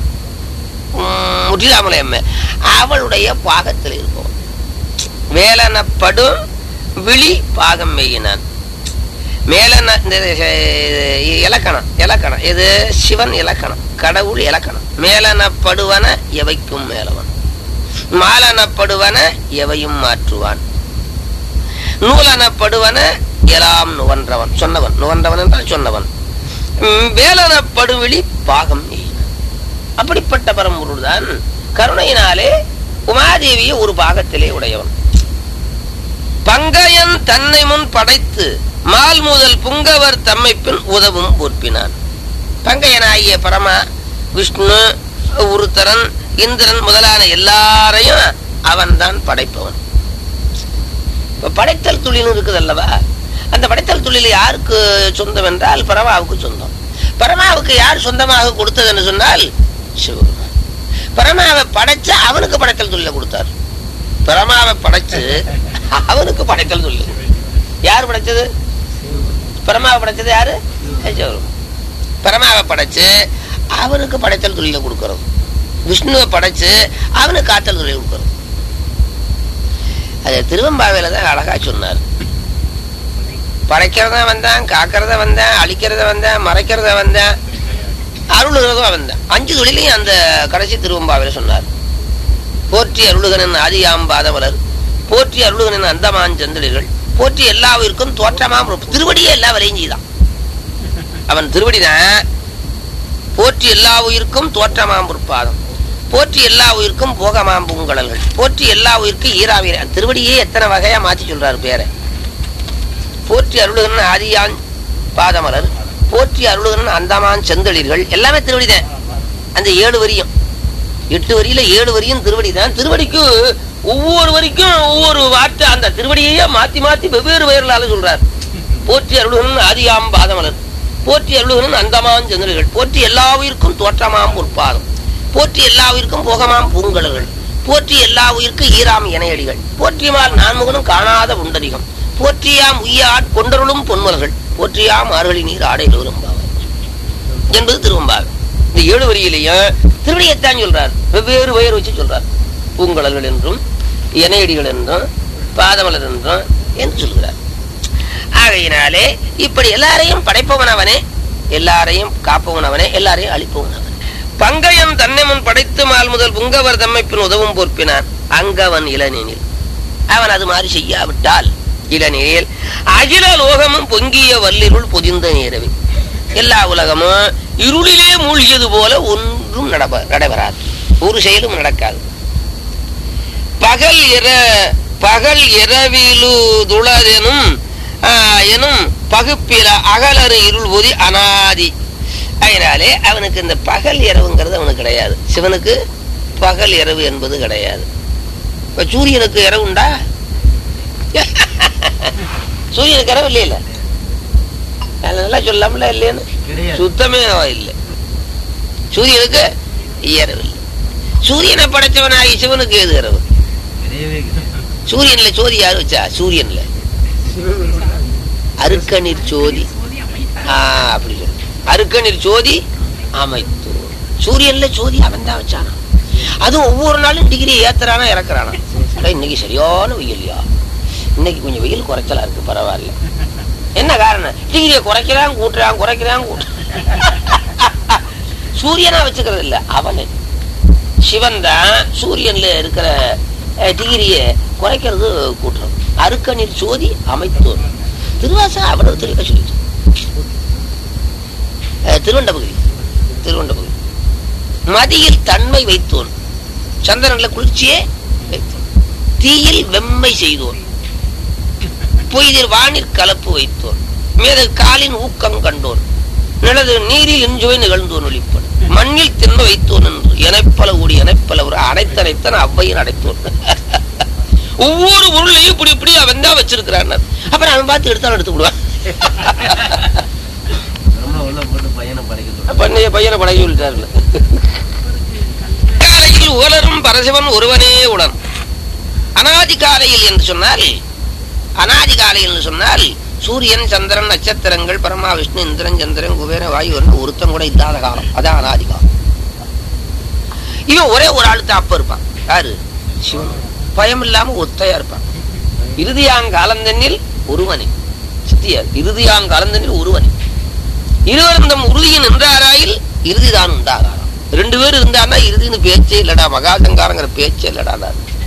முற்றிலாமலை அம்மை அவளுடைய பாகத்தில் இருப்பவன் வேலனப்படும் விழி பாகம் மெய்யினான் மேலன இந்த அஹ், இலக்கணம் இலக்கணம் இது சிவன் இலக்கணம் கடவுள் இலக்கணம் மேலனப்படுவன எவைக்கும் மேலவன் மாலனப்படுவன எவையும் மாற்றுவான் நூலனப்படுவன எல்லாம் நுவன்றவன் சொன்னவன் நுவன்றவன் என்றால் சொன்னவன் உம், வேலனப்படுவிழி பாகம் எய்தினான். அப்படிப்பட்ட பரம்பொருள் தான் கருணையினாலே உமாதேவியை ஒரு பாகத்திலே உடையவன் பங்கையன் தன்னை முன் படைத்து மால் முதல் புங்கவர் தம்மை பின் உதவும் பொற்பினான் பங்கையனாகிய பரமா விஷ்ணு உருத்தரன் இந்திரன் முதலான எல்லாரையும் அவன்தான் படைப்பவன் இப்ப படைத்தல் தொழில் இருக்குது அல்லவா அந்த படைத்தல் தொழில் யாருக்கு சொந்தம் என்றால் பரமாவுக்கு சொந்தம் பரமாவுக்கு யார் சொந்தமாக கொடுத்ததுன்னு சொன்னால் சிவபெருமான் பரமாவை படைச்சு அவனுக்கு படைத்தல் தொழிலை கொடுத்தார் பரமாவை படைச்சு அவனுக்கு படைத்தல் தொழில் யார் படைச்சது பரமாவை படைச்சது யாரு சிவபெருமான் பரமாவை படைச்சு அவனுக்கு படைத்தல் தொழிலை கொடுக்கறது விஷ்ணுவை படைச்சு அவனுக்கு காத்தல் தொழிலை கொடுக்கறது அது திருவம்பாவையில தான் அழகா சொன்னார் படைக்கிறத வந்தான் காக்கிறத வந்தேன் அழிக்கிறத வந்தேன் மறைக்கிறத வந்தேன் அருளுகிறதும் வந்தேன் அஞ்சு தொழிலையும் அந்த கடைசி திருவம்பாவையில சொன்னார் போற்றி அருளுகனின் ஆதியாம் பாதமலர் போற்றி அருளுகனின் அந்தமான் செந்தலிகள் போற்றி எல்லா உயிருக்கும் தோற்றமாம் இருப்பு. திருவடியே எல்லா வேலையும் செய்தான் அவன் திருவடிதான் போற்றி எல்லா உயிருக்கும் தோற்றமாம் பொற்பாதம் போற்றி எல்லா உயிருக்கும் போகமாம் பூங்கடல்கள் போற்றி எல்லா உயிருக்கும் ஈராவீர திருவடியே எத்தனை வகையா மாத்தி சொல்றாரு பேரை போற்றி அருளுகன் ஆதியான் பாதமலர் போற்றி அருளுகன் அந்தமான் செந்தளிர்கள் எல்லாமே திருவடிதான் அந்த ஏழு வரியும் எட்டு வரியில ஏழு வரியும் திருவடி தான் திருவடிக்கு ஒவ்வொரு வரிக்கும் ஒவ்வொரு வார்த்தை அந்த திருவடியையே மாத்தி மாத்தி வெவ்வேறு பெயர்களால சொல்றார் போற்றி அருளுகன் ஆதியாம் பாதமலர் போற்றி அருளுகன் அந்தமான் செந்தளிர்கள் போற்றி எல்லா உயிருக்கும் தோற்றமாம் பொற்பாதம் போற்றி எல்லா உயிருக்கும் போகமாம் பூங்கடல்கள் போற்றி எல்லா உயிர்க்கு ஈராம் இணையடிகள் போற்றியமால் நான்முகனும் காணாத உண்டதிகம் போற்றியாம் உய்யாட் கொண்டருளும் பொன்மல்கள் போற்றியாம் மார்கழி நீர் ஆடையிலோரும் என்பது திருவம்பாவை இந்த ஏழு வரியிலையும் திருவிடையத்தான் சொல்றார் வெவ்வேறு பெயர் வச்சு சொல்றார் பூங்கடல்கள் என்றும் இணையடிகள் என்றும் பாதமலர் என்றும் என்று சொல்கிறார் ஆகையினாலே இப்படி எல்லாரையும் படைப்பவன் அவனே எல்லாரையும் காப்பவன் அவனே எல்லாரையும் அழிப்பவன் அவனே பங்கயம் தன்னை முன் படைத்து மால் முதல் புங்கவர் தம்மை பின் உதவும் பொறுப்பினான் அங்கவன் இளநீனில் அவன் அது மாதிரி செய்யாவிட்டால் இளநீரில் அகில லோகமும் பொங்கிய வல்லிருள் பொதிந்த நேரவே எல்லா உலகமும் இருளிலே மூழ்கியது போல ஒன்றும் நடப நடைபெறாது ஒரு செயலும் நடக்காது பகல் இர பகல் இரவிலு துளதெனும் ஆஹ், எனும் பகுப்பில அகலறு இருள் பொதி அனாதி அதனாலே அவனுக்கு இந்த பகல் இரவுங்கிறது அவனுக்கு கிடையாது சிவனுக்கு பகல் இரவு என்பது கிடையாது இப்ப சூரியனுக்கு இரவு உண்டா சூரியனுக்கு இரவு இல்லையில நல்லா சொல்லாமல இல்லையான்னு கிடையாது சுத்தமே இல்லை சூரியனுக்கு இரவு இல்லை சூரியனை படைச்சவனாகி சிவனுக்கு எது இரவு கிடையவே கிடையாது. சூரியன்ல சோதி யாரு வச்சா சூரியன்ல அருக்கநீர் சோதி ஆ, அப்படி சொல்லு அருக்கநீர் சோதி அமைத்து சூரியன்ல சோதி அவன் தான் வச்சானா அதுவும் ஒவ்வொரு நாளும் டிகிரி ஏத்துறானா இறக்குறானா அட, இன்னைக்கு சரியான வெயில்யா இன்னைக்கு கொஞ்சம் வெயில் குறைச்சலா இருக்கு பரவாயில்ல என்ன காரணம் டிகிரியை குறைக்கிறான் கூட்டுறான் குறைக்கிறான் கூட்டுறான் சூரியனா வச்சுக்கிறது இல்ல அவனே சிவன் தான் சூரியன்ல இருக்கிற அஹ், டிகிரியை குறைக்கிறது கூட்டுறது அருக்கநீர் சோதி அமைத்தோர் திருவாசா அவ்வளவு தெளிவாக சொல்லிட்டு திருவண்ட பகுதி திருவண்ட பகுதி மதியில் தன்மை வைத்தோன் சந்திரன்ல குளிர்ச்சியே வைத்தோன் தீயில் வெம்மை செய்தோன் பொய்தில் வானிற் கலப்பு வைத்தோன் மேது காலின் ஊக்கம் கண்டோன் நிலது நீரில் இன்சுவை நிகழ்ந்தோன் ஒளிப்பன் மண்ணில் தின்மை வைத்தோன் என்று எனைப்பல கூடி எனைப்பல ஒரு அனைத்தனைத்தன் அவ்வையின் அடைத்தோன் ஒவ்வொரு பொருளையும் இப்படி இப்படி அவன் தான் வச்சிருக்கிறான் அப்புறம் அவன் பார்த்து எடுத்தாலும் எடுத்து விடுவான் நம்மள உள்ள போட்டு பையனை படைக்க சொல்றோம் பண்ணைய பையனை பழகி சொல்லிட்டாருல காலையில் உலரும் பரசிவன் ஒருவனே உடன் அனாதி காலையில் என்று சொன்னால் அனாதி காலையில் என்று சொன்னால் சூரியன் சந்திரன் நட்சத்திரங்கள் பரமா விஷ்ணு இந்திரன் சந்திரன் குபேர வாயு ஒருத்தன் கூட இல்லாத காலம் அதான் அனாதி காலம் இவன் ஒரே ஒரு ஆளு தான் அப்ப இருப்பான் யாரு சிவன் பயம் இல்லாம ஒத்தையா இருப்பான் இறுதியாங்காலந்தனில் ஒருவனே சித்தியார் இறுதியாங்காலந்தனில் ஒருவனே இருவரும் தம் உறுதியின் நின்றாராயில் இறுதிதான் உண்டாகாராம் ரெண்டு பேர் இருந்தான்னா இறுதின்னு பேச்சே இல்லடா மகாசங்காரங்கிற பேச்சே இல்லடா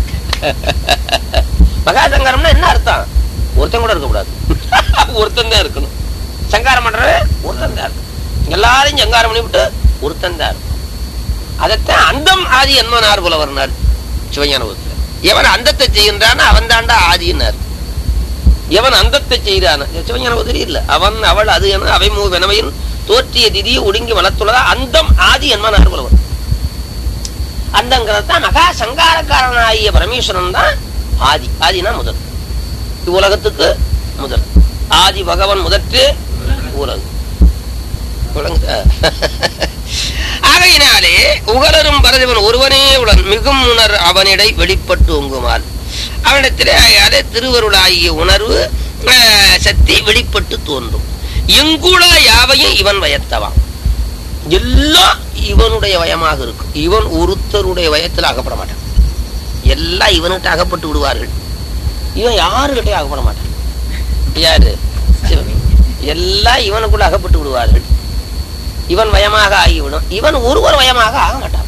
மகாசங்காரம்னா என்ன அர்த்தம் ஒருத்தன் கூட இருக்கக்கூடாது ஒருத்தன் தான் இருக்கணும் சங்காரம் பண்றவன் ஒருத்தன் தான் இருக்கணும் எல்லாரையும் சங்காரம் பண்ணிவிட்டு ஒருத்தன் தான் இருக்கும் அதைத்தான் அந்தம் ஆதி என்மனார் புலவர்னார் சிவஞானபுரத்தில் எவன் அந்தத்தை செய்கின்றான் அவன் தாண்டா ஆதினார் எவன் அந்தத்தை செய்தான சிவஞான உதவி இல்ல அவன் அவள் அது என அவை மூ வெனவையின் தோற்றிய திதியை ஒடுங்கி வளர்த்துள்ளதா அந்தம் ஆதி என்பனார் புலவன் அந்தங்கிறது தான் மகா சங்காரக்காரனாகிய பரமேஸ்வரன் தான் ஆதி ஆதினா முதல் இவ்வுலகத்துக்கு முதல் ஆதி பகவன் முதற்று உலகு விளங்குதா? ஆகையினாலே உகலரும் பரதவன் ஒருவனே உடன் மிகும் உணர் அவனிடை வெளிப்பட்டு ஒங்குமால் அவனிடத்திலே ஆகையாலே திருவருளாகிய உணர்வு அஹ், சக்தி வெளிப்பட்டு தோன்றும் எங்குள யாவையும் இவன் வயத்தவான் எல்லாம் இவனுடைய வயமாக இருக்கும் இவன் ஒருத்தருடைய வயத்தில் அகப்பட மாட்டான் எல்லாம் இவன்கிட்ட அகப்பட்டு விடுவார்கள் இவன் யாருகிட்டயும் அகப்பட மாட்டான் யாரு சிவன் எல்லாம் இவனுக்குள்ள அகப்பட்டு விடுவார்கள் இவன் வயமாக ஆகிவிடும் இவன் ஒருவர் வயமாக ஆக மாட்டான்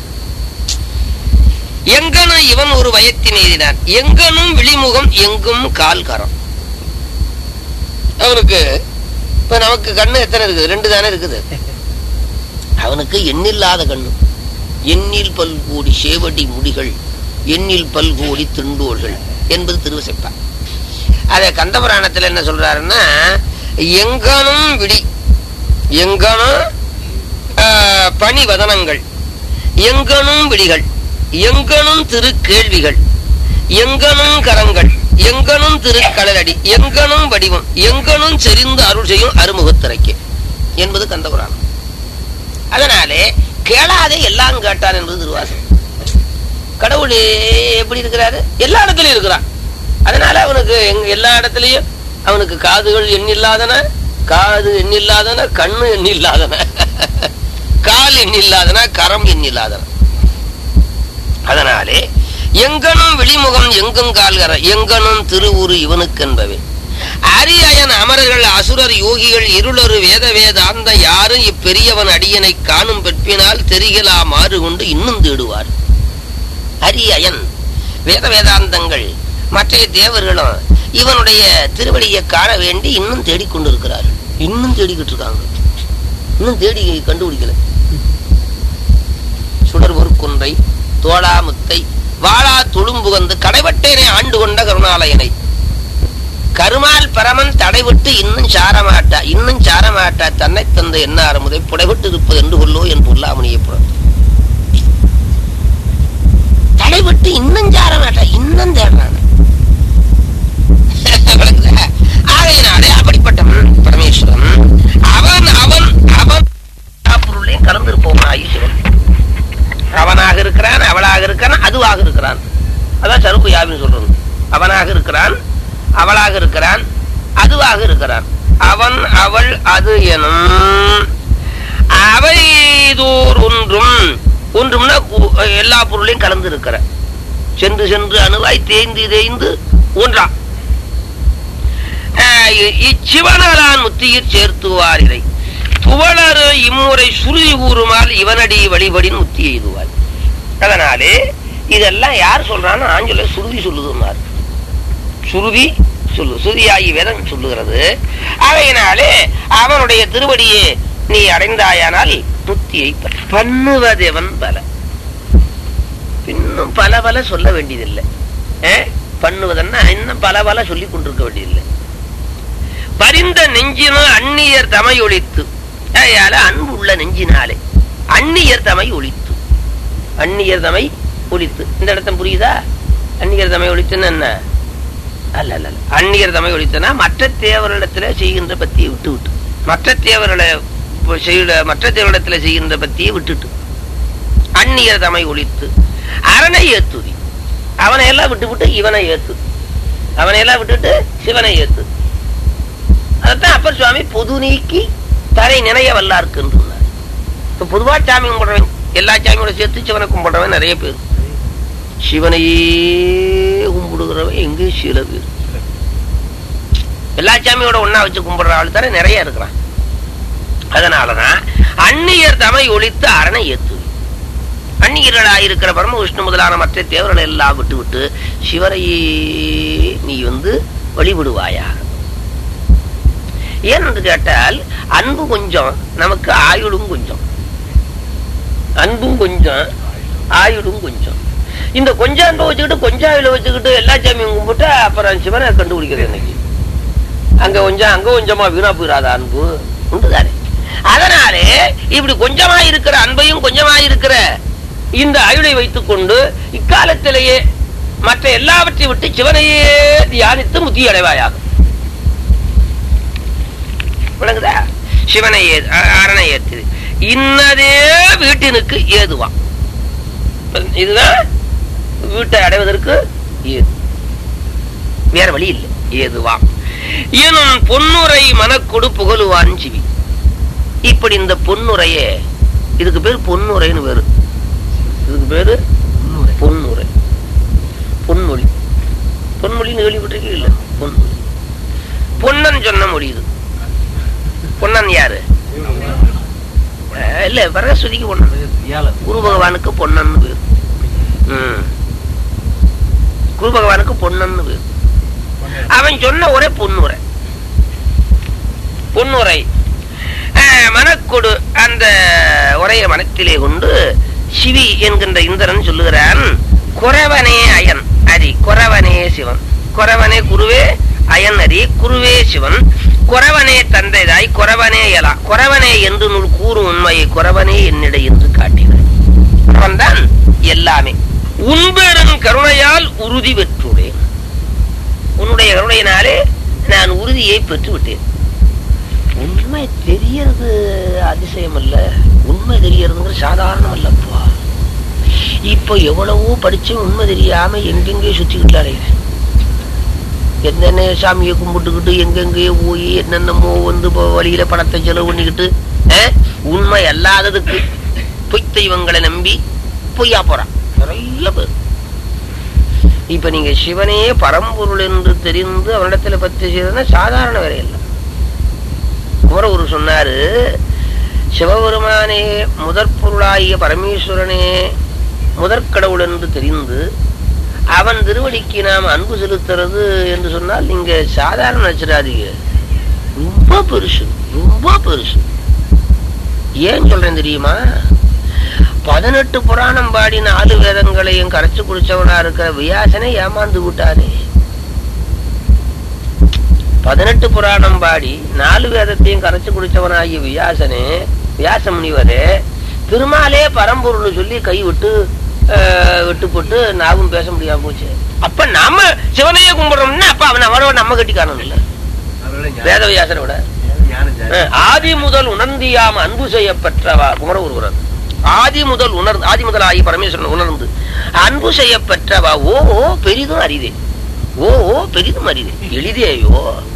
எங்கனும் இவன் ஒரு வயத்தின் எய்தினான் எங்கனும் விழிமுகம் எங்கும் கால்கரம் அவனுக்கு இப்ப நமக்கு கண்ணு எத்தனை இருக்குது ரெண்டு தானே இருக்குது அவனுக்கு எண்ணில்லாத கண்ணு எண்ணில் பல்கோடி சேவடி முடிகள் எண்ணில் பல்கோடி திண்டோர்கள் என்பது திருவசைப்பா அத கந்தபுராணத்துல என்ன சொல்றாருன்னா எங்கனும் விடி எங்கனும் ஆஹ், பணிவதனங்கள் எங்கனும் விடிகள் எங்கனும் திருக்கேள்விகள் எங்கனும் கரங்கள் எங்கனும் திருக்கடலடி எங்கனும் வடிவம் எங்கனும் செறிந்து அருள் செய்யும் அருமுகத்திரைக்கு என்பது கந்தபுராணம் அதனாலே கேளாதே எல்லாம் கேட்டான் என்பது திருவாசகம் கடவுள் எப்படி இருக்கிறாரு எல்லா இடத்துலயும் இருக்கிறான் அதனால அவனுக்கு எங்க எல்லா இடத்துலயும் அவனுக்கு காதுகள் எண்ணில்லாதன காது எண்ணில்லாதன கண்ணு எண்ணில்லாதன கால் எண்ணில்லாதன கரம் எண்ணில்லாதன அதனாலே எங்கனும் வெளிமுகம் எங்கும் கால்கர எங்கனும் திருவுரு இவனுக்கென்பவே அரியயன் அமரர்கள் அசுரர் யோகிகள் இருளரு வேத வேதாந்த யாரும் இப்பெரியவன் அடியனை காணும் பெற்பினால் தெரிகலா மாறு கொண்டு இன்னும் தேடுவார் அரியயன் வேத வேதாந்தங்கள் மற்ற தேவர்களும் இவனுடைய திருவடியை காண வேண்டி இன்னும் தேடிக்கொண்டிருக்கிறார்கள் இன்னும் தேடிக்கிட்டு இருக்காங்க இன்னும் தேடி கண்டுபிடிக்கல சுடர் பொறுக்குன்றை தோளாமுத்தை வாழா துளும்புகந்து கடைவட்டேனை ஆண்டு கொண்ட கருணாலயனை கருமால் பரமன் தடைவிட்டு இன்னும் சாரமாட்டா இன்னும் சாரமாட்டா தன்னை தந்த என்ன அறமுதை புடைவிட்டு இருப்பது என்று கொள்ளோ என் பொருளாமணியப்புறம் தடைவிட்டு இன்னும் சாரமாட்டா இன்னும் தேடுறான் விளங்குதா? ஆகையினாலே அப்படிப்பட்டவன் பரமேஸ்வரன் அவன் அவன் அவன் பொருளையும் கலந்திருப்பவனாகி சிவன் அவனாக இருக்கிறான் அவளாக இருக்கிறான் அதுவாக இருக்கிறான் அதான் சருப்பு யாவின்னு சொல்றது அவனாக இருக்கிறான் அவளாக இருக்கிறான் அதுவாக இருக்கிறான் அவன் அவள் அது எனும் அவைதோர் ஒன்றும் ஒன்றும்னா கு- எல்லா பொருளையும் கலந்து இருக்கிற சென்று சென்று அணுவாய் தேய்ந்து தேய்ந்து ஒன்றா ஆஹ் இ- இச்சிவனரான் முத்தியிற் சேர்த்துவார் இதை துவளரு இம்முறை சுருதி கூறுமால் இவனடி வழிபடின் முத்தி எய்துவார் அதனாலே இதெல்லாம் யார் சொல்றான்னு ஆஞ்சல சுருதி சொல்லுதுன்னார் சுருதி சொல்லு சுருதியாகி வேதம் சொல்லுகிறது அவையினாலே அவனுடைய திருவடியே நீ அடைந்தாயானால் முத்தியை பெற. பண்ணுவதெவன் பல இன்னும் பல பல சொல்ல வேண்டியதில்லை ஏ? பண்ணுவதன்னா இன்னும் பல பல சொல்லிக் கொண்டிருக்க வேண்டியதில்லை பரிந்த நெஞ்சினும் அந்நியர் தமை ஒழித்து அயால அன்பு உள்ள நெஞ்சினாலே அந்நியர் தமை ஒழித்து அந்நியர் தமை ஒழித்து இந்த இடத்த புரியுதா அந்நியர் தமை ஒழித்துன்னு என்ன அல்ல அல்ல அல்ல. அந்நியர் தமை ஒழித்துனா மற்ற தேவரிடத்துல செய்கின்ற பத்தியை விட்டு விட்டு மற்ற தேவர்களை செய்கிற மற்ற தேவரிடத்துல செய்கின்ற பத்தியை விட்டுட்டு அந்நியர் தமை ஒழித்து அரணை ஏத்துதி அவனை எல்லாம் விட்டு விட்டு இவனை ஏத்து அவனை எல்லாம் விட்டுட்டு சிவனை ஏத்து அதைத்தான் அப்பர் சுவாமி பொது நீக்கி தரை நினைய வல்லாருக்கு இப்ப பொதுவா சாமி கும்பிடுறவன் எல்லா சாமியோட சேர்த்து சிவனை கும்பிடுறவன் நிறைய பேர் சிவனையே கும்பிடுகிறவன் எங்கே சில பேர் எல்லா சாமியோட ஒண்ணா வச்சு கும்பிடுற ஆள் தானே நிறைய இருக்கிறான் அதனாலதான் அந்நியர் தமை ஒழித்து அரணை ஏத்து அந்நியர்களாக இருக்கிற பரம விஷ்ணு முதலான மற்ற தேவர்களை எல்லாம் விட்டு விட்டு சிவரையே நீ வந்து வழிபடுவாயாக ஏன் என்று கேட்டால் அன்பு கொஞ்சம் நமக்கு ஆயுளும் கொஞ்சம் அன்பும் கொஞ்சம் ஆயுளும் கொஞ்சம் இந்த கொஞ்சம் அன்பை வச்சுக்கிட்டு கொஞ்சம் ஆயுளை வச்சுக்கிட்டு எல்லா சாமியும் கும்பிட்டு அப்புறம் சிவனை கண்டுபிடிக்கிறது இன்னைக்கு அங்க கொஞ்சம் அங்க கொஞ்சமா வீணா போயிடாத அன்பு உண்டுதானே அதனாலே இப்படி கொஞ்சமா இருக்கிற அன்பையும் கொஞ்சமா இருக்கிற இந்த அயுளை வைத்துக் கொண்டு இக்காலத்திலேயே மற்ற எல்லாவற்றையும் விட்டு சிவனையே தியானித்து முத்தி அடைவாயாக விளங்குதா சிவனை ஏ அ- அரணை ஏத்துது இன்னதே வீட்டினுக்கு ஏதுவான் இதுதான் வீட்டை அடைவதற்கு ஏது வேற வழி இல்லை ஏதுவாம் எனும் பொன்னுரை மனக்கொடு புகழுவான் சிவி இப்படி இந்த பொன்னுரையே இதுக்கு பேர் பொன்னுரைன்னு பேரு இதுக்கு பேரு முன்னூறு. பொன்னுரை பொன்மொழி பொன்மொழின்னு கேள்விப்பட்டிருக்கீங்க இல்ல பொன்மொழி பொன்னன் சொன்ன மொழி இது பொன்னன் யாரு அஹ் இல்ல வரகஸ்வதிக்கு பொன்னன் வியாழன். குரு பகவானுக்கு பொன்னன்னு பேரு ம். குரு பகவானுக்கு பொன்னன்னு பேரு அவன் சொன்ன ஒரே பொன்னுரை பொன்னுரை அஹ், மனக்கொடு அந்த உரைய மனத்திலே கொண்டு சிவி என்கின்ற இந்திரன் சொல்லுகிறான் குறவனே அயன் அரி குறவனே சிவன் குறவனே குருவே அயன் அரி குருவே சிவன் குறவனே தந்தைதாய் குறவனே எலா குறவனே என்று நூல் கூறும் உண்மையை குறவனே என்னிடை என்று காட்டினான் அவன்தான் எல்லாமே உன்பெரும் கருணையால் உறுதி பெற்றுள்ளேன் உன்னுடைய கருணையினாலே நான் உறுதியை பெற்று விட்டேன் உண்மை தெரியறது அதிசயம் அல்ல உண்மை தெரியறதுங்கிற சாதாரணம் அல்லப்பா இப்ப எவ்வளவோ படிச்சு உண்மை தெரியாம எங்கெங்கே சுத்திக்கிட்டு அலைகிறேன் என்னென்ன சாமியை கும்பிட்டுக்கிட்டு எங்கெங்கேயோ போய் என்னென்னமோ வந்து இப்போ வழியில பணத்தை செலவு பண்ணிக்கிட்டு அஹ், உண்மை அல்லாததுக்கு பொய் தெய்வங்களை நம்பி பொய்யா போறான் நிறைய பேர் இப்ப நீங்க சிவனே பரம்பொருள் என்று தெரிந்து அவனிடத்துல பத்தி செய்யறதுன்னா சாதாரண வேலை இல்லை குமரகுரு சொன்னாரு சிவபெருமானே முதற் பொருளாகிய பரமேஸ்வரனே முதற்கடவுள் என்று தெரிந்து அவன் திருவடிக்கு நாம் அன்பு செலுத்துறது என்று சொன்னால் நீங்க சாதாரண நினைச்சிடாதீங்க ரொம்ப பெருசு ரொம்ப பெருசு ஏன் சொல்றேன் தெரியுமா பதினெட்டு புராணம் பாடி நாலு வேதங்களையும் கரைச்சு குடிச்சவனா இருக்கிற வியாசனை ஏமாந்து விட்டானே பதினெட்டு புராணம் பாடி நாலு வேதத்தையும் கரைச்சு குடிச்சவனாகிய வியாசனே வியாச முனிவரே திருமாலே பரம்பொருள்னு சொல்லி கை விட்டு ஆஹ், விட்டு போட்டு நாவும் பேச முடியாம போச்சு அப்ப நாம சிவனையே கும்பிடுறோம்னா அப்ப அவன் அவனோட நம்ம கட்டி காணணும் இல்ல அவரோட வேத வியாசனை விட ஞானம் ஜாஸ்தி. அஹ், ஆதி முதல் உணர்ந்தியாம் அன்பு செய்யப்பெற்றவா குமர ஒருவரன் ஆதி முதல் உணர்ந்து ஆதி முதல் ஆகி பரமேஸ்வரன் உணர்ந்து அன்பு செய்யப்பெற்றவா ஓ ஓ பெரிதும் அரிதே ஓ ஓ பெரிதும் அரிதே எளிதேயோ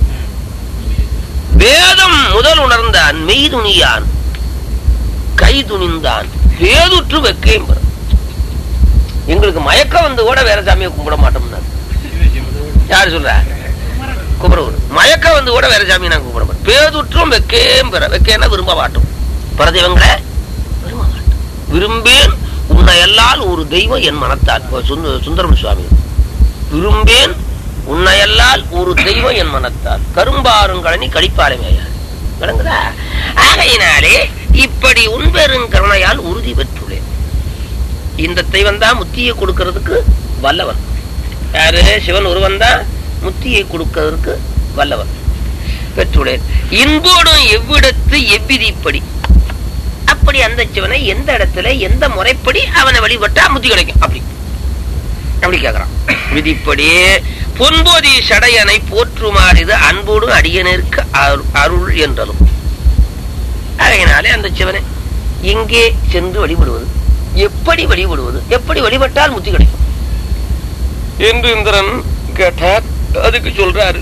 வேதம் முதல் உணர்ந்தான் மெய் துணியான் கை துணிந்தான் வேதுற்று வெக்கையும் பெறும் எங்களுக்கு மயக்கம் வந்து கூட வேற சாமியை கும்பிட மாட்டோம்னா யாரு சொல்ற கும்பிடுவோம் மயக்கம் வந்து கூட வேற சாமியை நாங்க கும்பிட மாட்டோம் பேதுற்றும் வெக்கையும் பெற வெக்கைன்னா விரும்ப மாட்டோம் பரதெய்வங்களை விரும்ப மாட்டோம் விரும்பேன் உன்னை எல்லால் ஒரு தெய்வம் என் மனத்தால் இப்ப சுந்த- சுந்தரமணி சுவாமி விரும்பேன் உன்னையல்லால் ஒரு தெய்வம் என் மனத்தால் கரும்பாருங்கழனி கழிப்பாருமேயா விளங்குதா ஆகையினாலே இப்படி உன்பெரும் கருணையால் உறுதி பெற்றுள்ளேன் இந்த தெய்வம் தான் முத்தியை கொடுக்கறதுக்கு வல்லவன் யாரு சிவன் ஒருவன் தான் முத்தியை கொடுக்கறதுக்கு வல்லவன் பெற்றுள்ளேன் இன்போடும் எவ்விடத்து எவ்விதிப்படி அப்படி அந்த சிவனை எந்த இடத்துல எந்த முறைப்படி அவனை வழிபட்டா முத்தி கிடைக்கும் அப்படி அப்படி கேக்குறான் விதிப்படி பொன்போதி சடையனை போற்றுமாறிது அன்போடு அடியனிற்கு அரு- அருள் என்றலும் அதனாலே அந்த சிவனை எங்கே சென்று வழிபடுவது எப்படி வழிபடுவது எப்படி வழிபட்டால் முத்தி கிடைக்கும் என்று இந்திரன் கேட்டார் அதுக்கு சொல்றாரு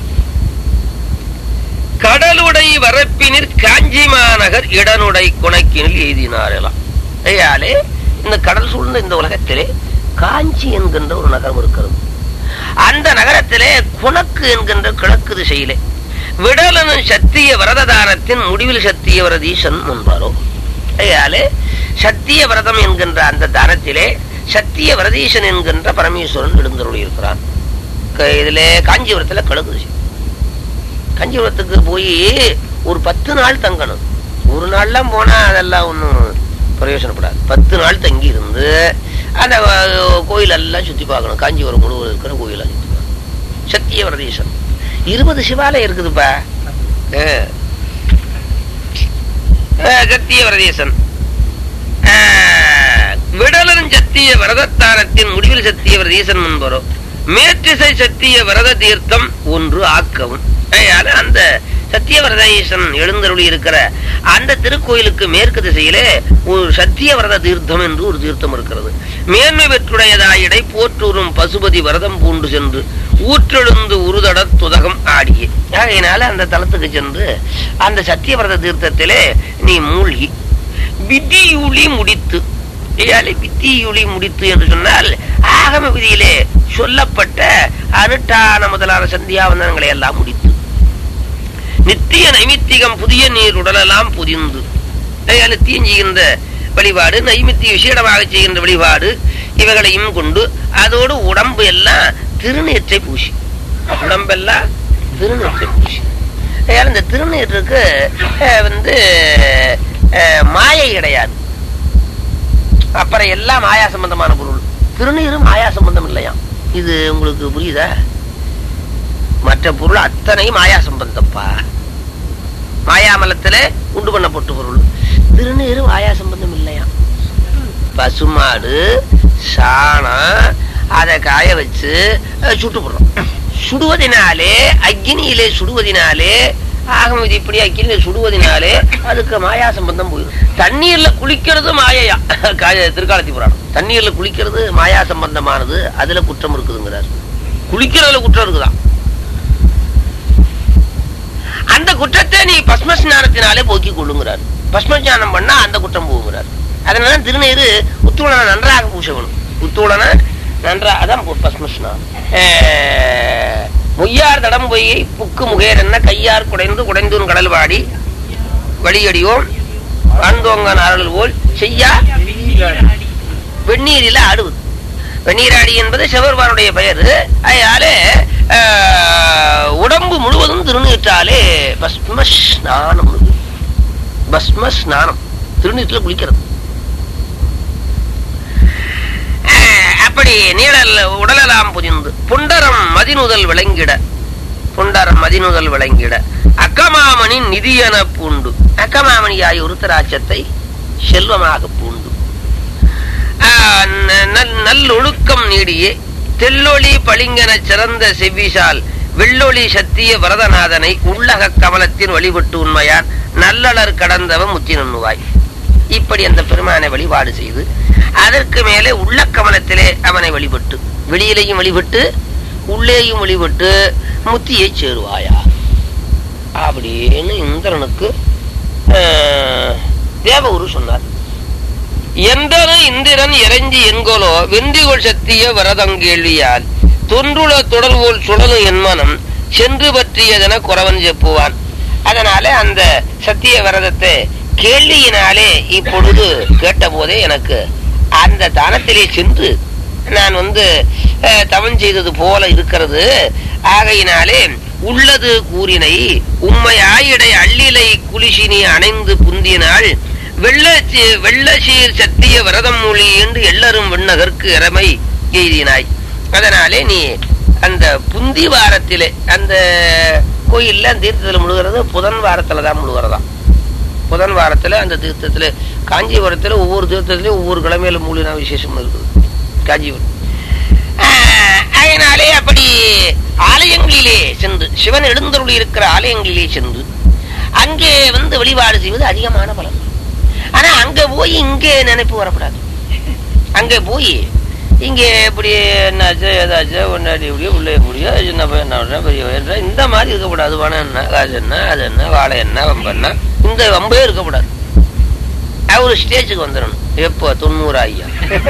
கடலுடை வரப்பினிற் காஞ்சி மாநகர் இடனுடை குணக்கினில் எய்தினாரெல்லாம் ஐயாலே இந்த கடல் சூழ்ந்த இந்த உலகத்திலே காஞ்சி என்கின்ற ஒரு நகரம் இருக்கிறது அந்த நகரத்திலே குணக்கு என்கின்ற கிழக்கு திசையிலே விடலனும் சத்திய விரததானத்தின் முடிவில் சத்திய விரதீசன் முன்பாரோ ஐயாலே சத்திய விரதம் என்கின்ற அந்த தானத்திலே சத்திய விரதீசன் என்கின்ற பரமேஸ்வரன் எழுந்தருள் இருக்கிறான் க- இதிலே காஞ்சிபுரத்துல கிழக்கு திசை காஞ்சிபுரத்துக்கு போய் ஒரு பத்து நாள் தங்கணும் ஒரு நாள்லாம் போனா அதெல்லாம் ஒன்றும் பிரயோஜனப்படாது பத்து நாள் தங்கி இருந்து அந்த அஹ், கோயிலெல்லாம் சுத்தி பார்க்கணும் காஞ்சிபுரம் முழுவதும் இருக்கிற கோயிலெல்லாம் சுத்தி பார்க்கணும் சத்திய வரதீசன் இருபது சிவாலயம் இருக்குதுப்பா அஹ். அஹ், சத்திய வரதீசன் அஹ், விடலரும் சத்திய வரதத்தானத்தின் முடிவில் சத்திய வரதீசன் முன்பரும் மேற்றிசை சத்திய விரத தீர்த்தம் ஒன்று ஆக்கவும் அதனால அந்த சத்தியவரதீசன் எழுந்தருளி இருக்கிற அந்த திருக்கோயிலுக்கு மேற்கு திசையிலே ஒரு சத்தியவரத தீர்த்தம் என்று ஒரு தீர்த்தம் இருக்கிறது மேன்மை பெற்றுடையதாயிடை போற்றூரும் பசுபதி வரதம் பூண்டு சென்று ஊற்றெழுந்து உருதட துதகம் ஆடியே ஆகையினால அந்த தலத்துக்கு சென்று அந்த சத்தியவரத தீர்த்தத்திலே நீ மூழ்கி விதியுளி முடித்து ஏழை வித்தியுளி முடித்து என்று சொன்னால் ஆகம விதியிலே சொல்லப்பட்ட அனுட்டான முதலான சந்தியாவந்தனங்களை எல்லாம் முடித்து நித்திய நைமித்திகம் புதிய நீர் உடலெல்லாம் புதிந்து அதனால தீஞ்சுகின்ற வழிபாடு நைமித்திய விசேடமாக செய்கின்ற வழிபாடு இவைகளையும் கொண்டு அதோடு உடம்பு எல்லாம் திருநீற்றை பூசி உடம்பெல்லாம் திருநீற்றை பூசி அதனால இந்த திருநீற்றுக்கு அஹ், வந்து அஹ், மாயை கிடையாது அப்புறம் எல்லாம் மாயா சம்பந்தமான பொருள் திருநீரும் மாயா சம்பந்தம் இல்லையாம் இது உங்களுக்கு புரியுதா மற்ற பொருள் அத்தனை மாயா சம்பந்தப்பா மாயாமலத்துல உண்டு பண்ணப்பட்ட பொருள் திருநீரும் மாயா சம்பந்தம் இல்லையா பசுமாடு சாணம் அதை காய வச்சு அஹ், சுட்டு போடுறோம் சுடுவதினாலே அக்னியிலே சுடுவதினாலே ஆகம் இது இப்படி அக்கினி சுடுவதனாலே அதுக்கு மாயா சம்பந்தம் போயிடும் தண்ணீர்ல குளிக்கிறது மாயையா கா- திருக்காலத்தி புராணம் தண்ணீர்ல குளிக்கிறது மாயா சம்பந்தமானது அதுல குற்றம் இருக்குதுங்கிறார் குளிக்கிறதுல குற்றம் இருக்குதான் அந்த குற்றத்தை நீ பஸ்ம ஸ்நானத்தினாலே போக்கிக் கொள்ளுங்கிறார் பஸ்ம ஸ்நானம் பண்ணா அந்த குற்றம் போகுங்கிறார் அதனால திருநீரு உத்தூளனை நன்றாக பூசணும் உத்தூளனை நன்றா அதான் பு- பஸ்ம ஸ்நானம் அஹ், மொய்யார் தடம் பொய்யை புக்கு முகேர் என்ன கையார் குடைந்து குடைந்தூன் கடல் வாடி வழியடியோம் வாழ்ந்தோங்க நாரல் போல் செய்யா வெந்நீரில ஆடுவது வெந்நீராடி என்பது சிவபெருமானுடைய பெயர் அதனால ஆஹ், உடம்பு முழுவதும் திருநீற்றாலே பஸ்ம ஸ்நானம் பஸ்ம ஸ்நானம் திருநீற்றுல குளிக்கிறது ஆஹ், அப்படி நீழல் உடலெல்லாம் புதிந்து புண்டரம் மதிநுதல் விளங்கிட புண்டரம் மதிநுதல் விளங்கிட அக்கமாமணி நிதியென பூண்டு அக்கமாமணியாய் உருத்தராட்சத்தை செல்வமாக பூண்டு ஆஹ் ந- நல்- நல்லொழுக்கம் நீடியே தெல்லொளி பளிங்கன சிறந்த செவ்விசால் வெள்ளொளி சத்திய வரதநாதனை உள்ளக கமலத்தின் வழிபட்டு உண்மையான் நல்லளர் கடந்தவன் முத்தி நுண்ணுவாய் இப்படி அந்த பெருமானை வழிபாடு செய்து அதற்கு மேலே உள்ள கமலத்திலே அவனை வழிபட்டு வெளியிலேயும் வழிபட்டு உள்ளேயும் வழிபட்டு முத்தியை சேருவாயா அப்படின்னு இந்திரனுக்கு ஆஹ், தேவகுரு சொன்னார் எந்தன இந்திரன் இறைஞ்சி என்கொலோ வெந்திகொள் சத்திய வரதங்கேள்வியால் தொன்றுள தொடர்போல் சுழலு என் மனம் சென்று பற்றியதென குறவன் செப்புவான் அதனால அந்த சத்திய விரதத்தை கேள்வியினாலே இப்பொழுது கேட்டபோதே எனக்கு அந்த தானத்திலே சென்று நான் வந்து அஹ், தவம் செய்தது போல இருக்கிறது ஆகையினாலே உள்ளது கூறினை உம்மை ஆயிடை அள்ளிலை குலிசினி அணைந்து புந்தினாள் வெள்ளச்சி வெள்ளசீர் சத்திய விரதம் மொழி என்று எல்லரும் விண்ணகர்க்கு இறமை எய்தினாய் அதனாலே நீ அந்த புந்தி வாரத்திலே அந்த கோயில்ல அந்த தீர்த்தத்தில் முழுகிறது புதன் வாரத்துல தான் முழுகிறதாம் புதன் வாரத்துல அந்த தீர்த்தத்துல காஞ்சிபுரத்துல ஒவ்வொரு தீர்த்தத்திலையும் ஒவ்வொரு கிழமையில மூலினா விசேஷம் இருக்குது காஞ்சிபுரம் ஆஹ், அதனாலே அப்படி ஆலயங்களிலே சென்று சிவன் எழுந்தருளி இருக்கிற ஆலயங்களிலே சென்று அங்கே வந்து வழிபாடு செய்வது அதிகமான பலன் ஆனா அங்க போய் இங்கே நினைப்பு வரக்கூடாது அங்க போய் இங்கே இப்படி என்னாச்சு ஏதாச்சு ஒன்னாடி இப்படியோ உள்ள இப்படியோ சின்ன பையன் என்ன பண்றான், பெரிய பையன் என்ன, இந்த மாதிரி இருக்கக்கூடாது பணம் என்ன காசு என்ன அது என்ன வாழை என்ன வம்பு என்ன இந்த வம்பே இருக்கக்கூடாது அவர் ஸ்டேஜுக்கு வந்துடணும் எப்போ தொண்ணூறு ஐயா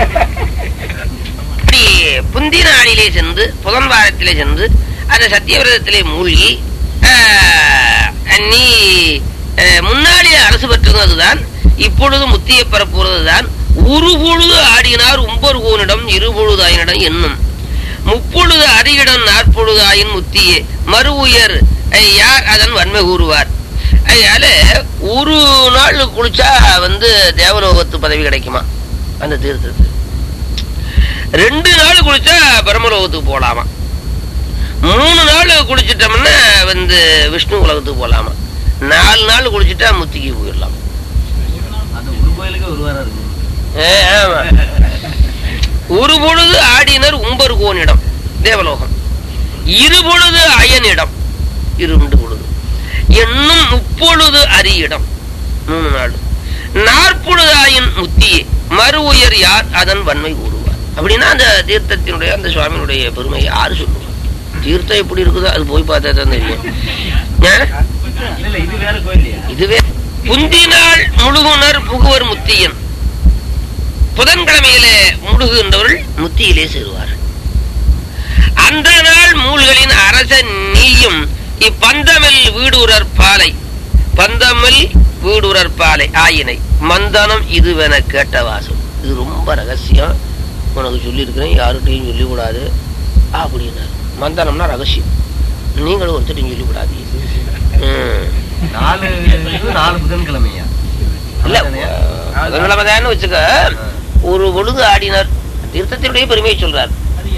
இப்படி புந்தி நாளிலே சென்று புதன் வாரத்திலே சென்று அந்த சத்தியவிரதத்திலே மூழ்கி ஆஹ், நீ ஆஹ், முன்னாடி அரசு பெற்றது அதுதான் இப்பொழுது முத்தியை பெறப்போறதுதான் ஒரு பொழுது ஆடினார் உம்பர் கோனிடம் இருபொழுது ஆயினிடம் என்னும் முப்பொழுது அதிகிடம் நாற்பொழுது ஆயின் முத்தியே மறு உயர் அஹ், யார் அதன் வன்மை கூறுவார் அதனால ஒரு நாள் குளிச்சா வந்து தேவலோகத்து பதவி கிடைக்குமா அந்த தீர்த்தத்துக்கு ரெண்டு நாள் குளிச்சா பிரம்மலோகத்துக்கு போலாமா மூணு நாள் குளிச்சிட்டோம்னா வந்து விஷ்ணு உலகத்துக்கு போலாமா நாலு நாள் குளிச்சுட்டா முத்திக்கு போயிடலாம் அந்த ஒரு கோயிலுக்கு ஒரு வாரம் இருக்கு ஏ, ஆமா. ஒரு பொழுது ஆடினர் உம்பர் கோனிடம் தேவலோகம் இரு பொழுது அயனிடம் இருண்டு பொழுது என்னும் முப்பொழுது அரியிடம் மூணு நாள் நாற்பொழுது ஆயின் முத்தியே மறு உயர் யார் அதன் வன்மை கூறுவார் அப்படின்னா அந்த தீர்த்தத்தினுடைய அந்த சுவாமியினுடைய பெருமை யாரு சொல்லுவார் தீர்த்தம் எப்படி இருக்குதோ அது போய் பார்த்தா தான் தெரியும் ஏன்? இல்ல இல்ல இது வேற கோயில்லையா இதுவே புந்தினாள் முழுகுனர் புகுவர் முத்தியன் புதன்கிழமையிலே முழுகுகின்றவர்கள் முத்தியிலே சேருவார்கள் அந்த நாள் மூல்களின் அரச நீயும் இப்பந்தமில் வீடுறர் பாலை பந்தமில் வீடுறர் பாலை ஆயினை மந்தனம் இதுவென கேட்ட வாசம் இது ரொம்ப ரகசியம் உனக்கு சொல்லியிருக்கிறேன் யாருகிட்டையும் சொல்லிக்கூடாது அப்படின்னாரு மந்தனம்னா ரகசியம் நீங்களும் ஒருத்தரையும் சொல்லிக்கூடாதீங்க ம் நாலு இது நாலு புதன்கிழமையா இல்ல புதன்கிழமைதான்னு வச்சுக்க ஒரு பொழுது ஆடினார் தீர்த்தத்தினுடைய பெருமையை சொல்றார்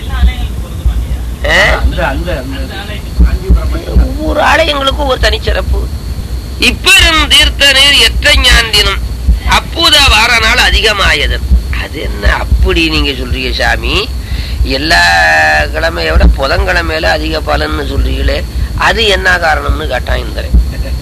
ஆ? அந்த அந்த அந்த ஒவ்வொரு ஆலயங்களுக்கும் ஒரு தனிச்சிறப்பு இப்பெரும் தீர்த்த நீர் எற்ற ஞாந்தினும் அப்புத வார நாள் அதிகமாயதன் அது என்ன அப்படி நீங்க சொல்றீங்க சாமி எல்லா கிழமையை விட புதன்கிழமையில அதிக பலன்னு சொல்றீங்களே அது என்ன காரணம்னு கேட்டான் இந்திரன்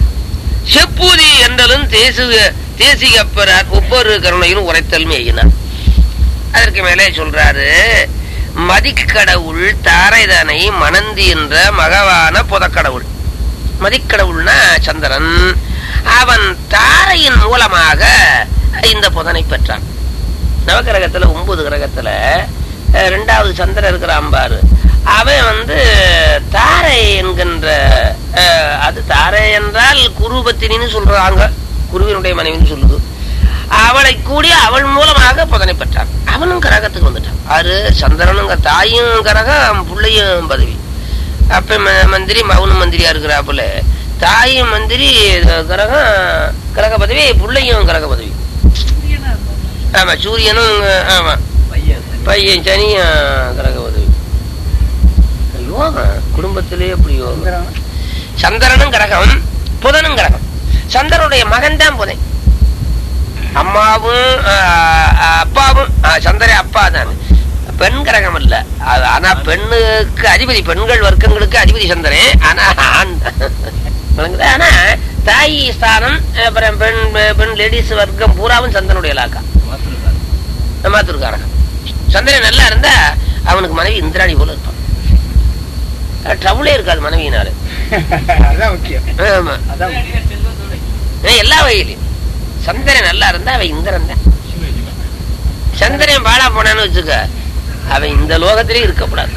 செப்பூதி என்றலும் தேசு தேசிகப்பரார் ஒவ்வொரு கருணையிலும் உரைத்தல் மேயினார் அதற்கு மேலே சொல்றாரு மதிக்கடவுள் தாரைதனை மணந்தி என்ற மகவான புதக்கடவுள் மதிக்கடவுள்னா சந்திரன் அவன் தாரையின் மூலமாக இந்த புதனை பெற்றான் நவகிரகத்துல ஒன்பது கிரகத்துல அஹ், ரெண்டாவது சந்திரன் இருக்கிறான் பாரு அவன் வந்து தாரை என்கின்ற அஹ், அது தாரை என்றால் குருபத்தினின்னு சொல்றாங்க குருவினுடைய மனைவின்னு சொல்லுது அவளை கூடி அவள் மூலமாக புதனை பெற்றான் அவனும் கரகத்துக்கு வந்துட்டான் ஆறு சந்திரனுங்க தாயும் கரகம் பிள்ளையும் பதவி அப்ப ம- மந்திரி மவுன மந்திரியா இருக்கிறாப்புல தாயும் மந்திரி கரகம் கரக பதவி பிள்ளையும் கரக பதவி ஆமா சூரியனும் ஆமா பையன் பையன் சனியும் கரக பதவி ஐயோ குடும்பத்திலே எப்படி யோகம் சந்திரனும் கிரகம் புதனும் கிரகம் சந்திரனுடைய மகன் தான் புதன் அம்மாவும் ஆ, ஆ, அப்பாவும் ஆ, சந்திரன் அப்பா தான் பெண் கிரகம் இல்ல அது ஆனா பெண்ணுக்கு அதிபதி பெண்கள் வர்க்கங்களுக்கு அதிபதி சந்திரன் ஆனா ஆண் விளங்குதா? ஆனா தாய் ஸ்தானம் அப்புறம் பெண் பெண் லேடிஸ் வர்க்கம் பூராவும் சந்திரனுடைய இலாக்கா மாத்திருக்காரு மாத்திருக்காரகம் சந்திரன் நல்லா இருந்தா அவனுக்கு மனைவி இந்திராணி போல இருப்பான் ட்ரபுளே இருக்காது மனைவியினால அதான் முக்கியம் ஆமா அதான் ஏன் எல்லா வகையிலையும் சந்திரன் நல்லா இருந்தா அவன் இந்திரன் தான் சந்திரன் பாழா போனான்னு வச்சுக்க அவன் இந்த லோகத்திலே இருக்கக்கூடாது